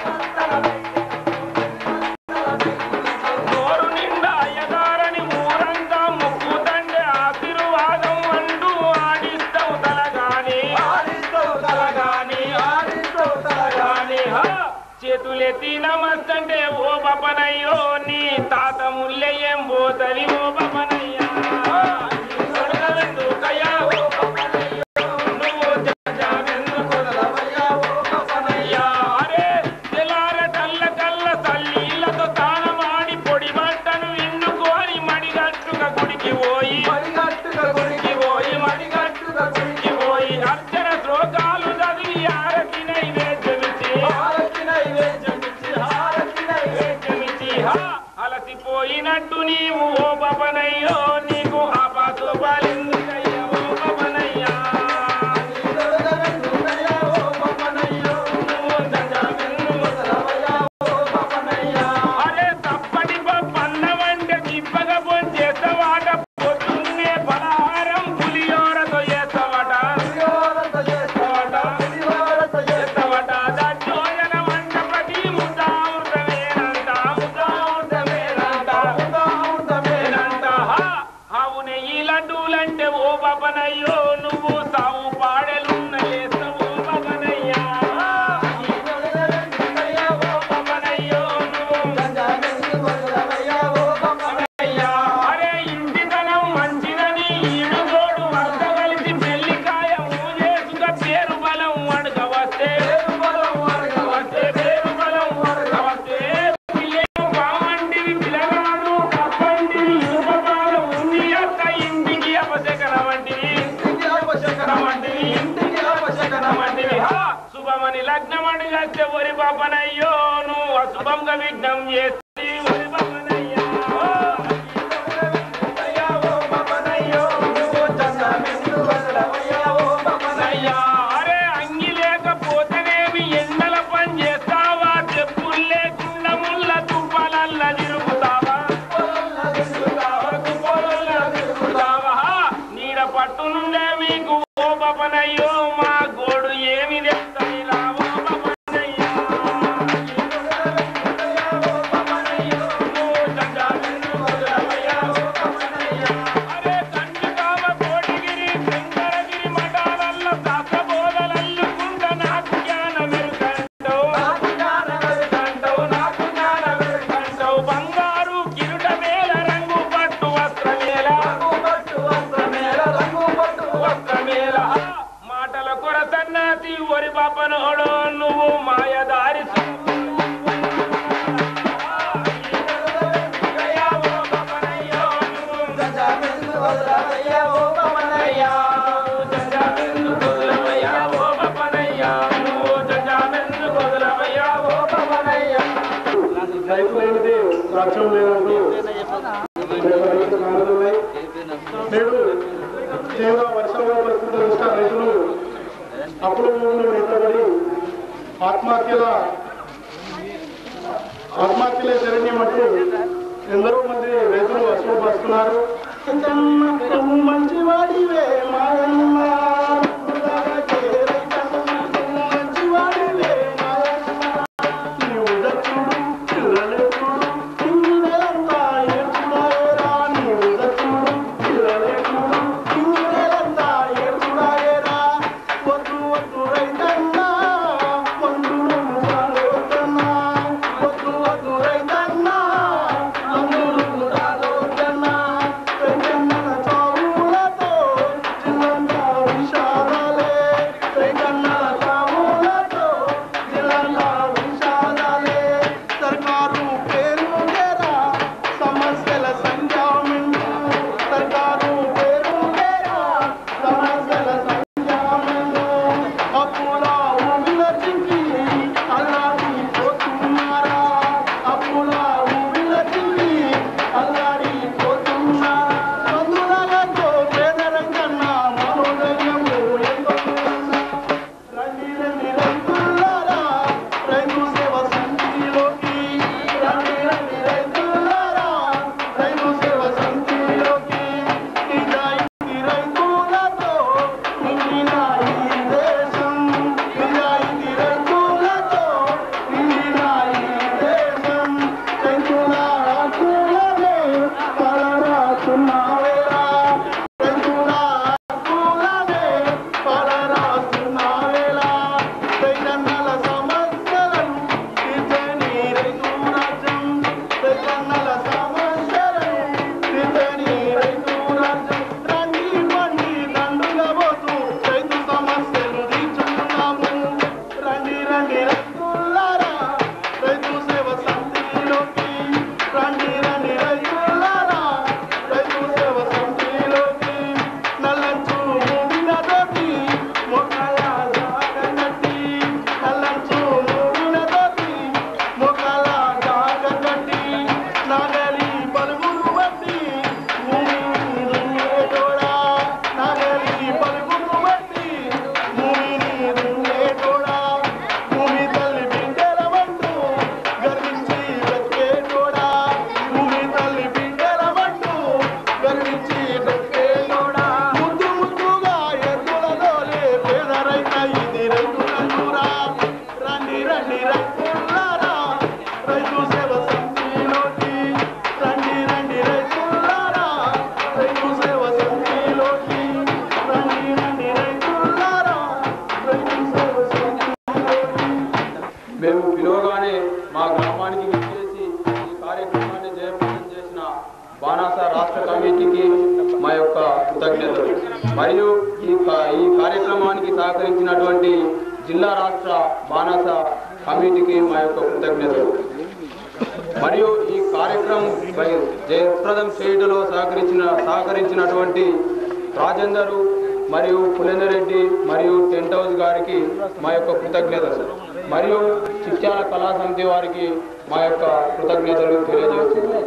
[SPEAKER 1] నోరు నిండా అయ్యగారని ఊరంతా ముక్కుతండే ఆశీర్వాదం అంటూ ఆడిస్తావు తలగాని ఆడిస్తావు తలగాని ఆడిస్తావు తలగాని హా! చేతులెత్తి నమస్తంటే ఓ బపనయ్యో నీ తాత ముల్లె ఏం పోతవి ఓ బపనయ్యా దొరకవెందుకయ్యా ఓ బపనయ్యో, నువ్వు జంజావెందుకు వదలవయ్యా ఓ బపనయ్యా. అరే తెల్లార కల్ల కల్ల తల్లిళ్ళతో తానమాడి పొడి మంటను ఇండుకోని మడిగట్టుగా గుడికి పోయి మడిగట్టుగా గుడికి పోయి మడిగట్టుగా గుడికి పోయి అర్చన శ్లోకాలు చదివి ఆరతి నైవేద్యమిచ్చి ఆరతి నైవేద్యమిచ్చి ఆరతి నైవేద్యమిచ్చి హా అలసిపోయినట్టు నీవు ఓ పపనయ్యో నీకు ఆపాసు పాలిందుకయ్యా ఓ పపనయ్యా నువ్వు దండాలను వదలవయ్యా ఓ పపనయ్యా. అరే తప్పటి పన్నవంటే చిప్పగా పొంచేస్తావాట పొద్దున్నే పలహారం పులియోరతో చేస్తావట చేస్తావట దచ్చోజన మంటపతి ముద్దామృతమేనంట ముద్దామృతమేనంట ముద్దామృతమేనంట హా, అవునే శుభంగ విఘ్నం చేసి ఓరి బాబనయ్యా. అయ్యా, అరే అంగి లేకపోతేనేమి ఎండల పని చేస్తావా చెప్పులు లేకుండా ముళ్ళ తుప్పలల్ల తిరుగుతావా తిరుగుతావా నీడ పట్టు నుండే మీకు ఓ బపనయ్యో మా గోడు ఏమి తెస్తాయిలా ఓ బపనయ్యా అరే కంచుకామ కోటిగిరి శంకరగిరి మఠాలల్ల శాస్త్రబోధలల్లుకుంట నాకు జ్ఞానమెరుకంటవు నాకు జ్ఞానమెరుకంటవు బంగారు కిరుట మేల రంగు పట్టు వస్త్రమేల వస్త్రమేల మాటల కొర సన్నాసి వరి బాపనోడో నువ్వు మాయదారి
[SPEAKER 4] రైతు లేనిదే రాజ్యం లేదంటూ రైతు నాలుగున్నాయి నేడు తీవ్ర వర్షాల పరిస్థితులు వచ్చిన రైతులు అప్పుడు భూములు ఎత్తబడి ఆత్మహత్యల ఆత్మహత్యలే జరిగినట్టు ఎందరో మంది రైతులు అసూపరుస్తున్నారు మంచివాడివే మాయమ్మ మంచివాడివే సర్కారు పేరు మేరా సమస్యల సంఖ్యామెంటు సర్కారు పేరు మేరా సమస్యల సంఖ్యామెంటు అప్పుల ఊబిల చింకి అల్లాడి పోతున్నారా అప్పుల ఊబిల చింకి అల్లాడి పోతున్నారా మందులతో పేదరంగన్నా మనోదయము ఎంతో రండి రండి రైతులారా రైతు సేవ సమితిలోకి రండి రండి రైతులారా రైతు సేవ సమితిలోకి నిజాయితీ రైతులతో నిండిన ఈ దేశం నిజాయితీ రైతులతో నిండిన ఈ దేశం రైతుల హక్కులనే కలరాస్తున్నావేరా రైతుల హక్కులనే కలరాస్తున్నావేలా రైతన్నల సమస్యలను తీర్చని రైతు రాజ్యం రైతన్నల సమస్యలను తీర్చని రైతు రాజ్యం రండి పండి దండుగా పోతూ రైతు సమస్యలు తీర్చుకున్నాము రండి రండి రైతులారా రైతు సేవ సమితిలోకి రండి రండి రైతులారా రైతు సేవ సమితిలోకి నల్లంచు మూడినతోటి మొక్కల జాగనట్టి నల్లంచు మూడినతోటి మొక్కల జాగనట్టి నాగలి పలుగురు బట్టి భూమి దున్నేటోడా నాగలి పలుగురు బట్టి భూమిని దున్నేటోడా భూమి తల్లి బిడ్డల వంటూ గర్వించి బ్రతికేటోడా భూమి తల్లి బిడ్డల వంటూ గర్వించి బ్రతికేటోడా ముద్దు ముద్దుగా ఎద్దులదోలే పేద రైత ఇది రైతులందురా రండి రండి రైతులారా రైతు సేవ సమితిలోకి రండి రండి రైతులారా రైతు సేవ సమితిలోకి రండి రండి రైతులారా రైతు సేవ సమితిలోకి
[SPEAKER 7] మేము పిలువగానే మా గ్రామానికి విచ్చేసి ఈ కార్యక్రమాన్ని జయప్రదం చేసిన బాణాస రాష్ట్ర కమిటీకి మా యొక్క కృతజ్ఞతలు మరియు ఈ కా- ఈ కార్యక్రమానికి సహకరించినటువంటి జిల్లా రాష్ట్ర బాణాస కమిటీకి మా యొక్క కృతజ్ఞతలు మరియు ఈ కార్యక్రమం జయప్రదం చేయడంలో సహకరించిన సహకరించినటువంటి రాజేందరు మరియు పులేందరెడ్డి మరియు టెంట్ హౌస్ గారికి మా యొక్క కృతజ్ఞతలు మరియు చిట్యాల కళా సమితి వారికి మా యొక్క కృతజ్ఞతలు తెలియజేస్తున్నాం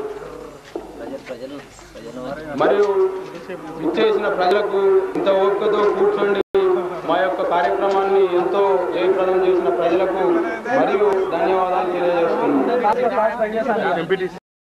[SPEAKER 7] మరియు విచ్చేసిన ప్రజలకు ఇంత ఓపికతో కూర్చోండి మా యొక్క కార్యక్రమాన్ని ఎంతో జయప్రదం చేసిన ప్రజలకు మరియు ధన్యవాదాలు తెలియజేస్తున్నాం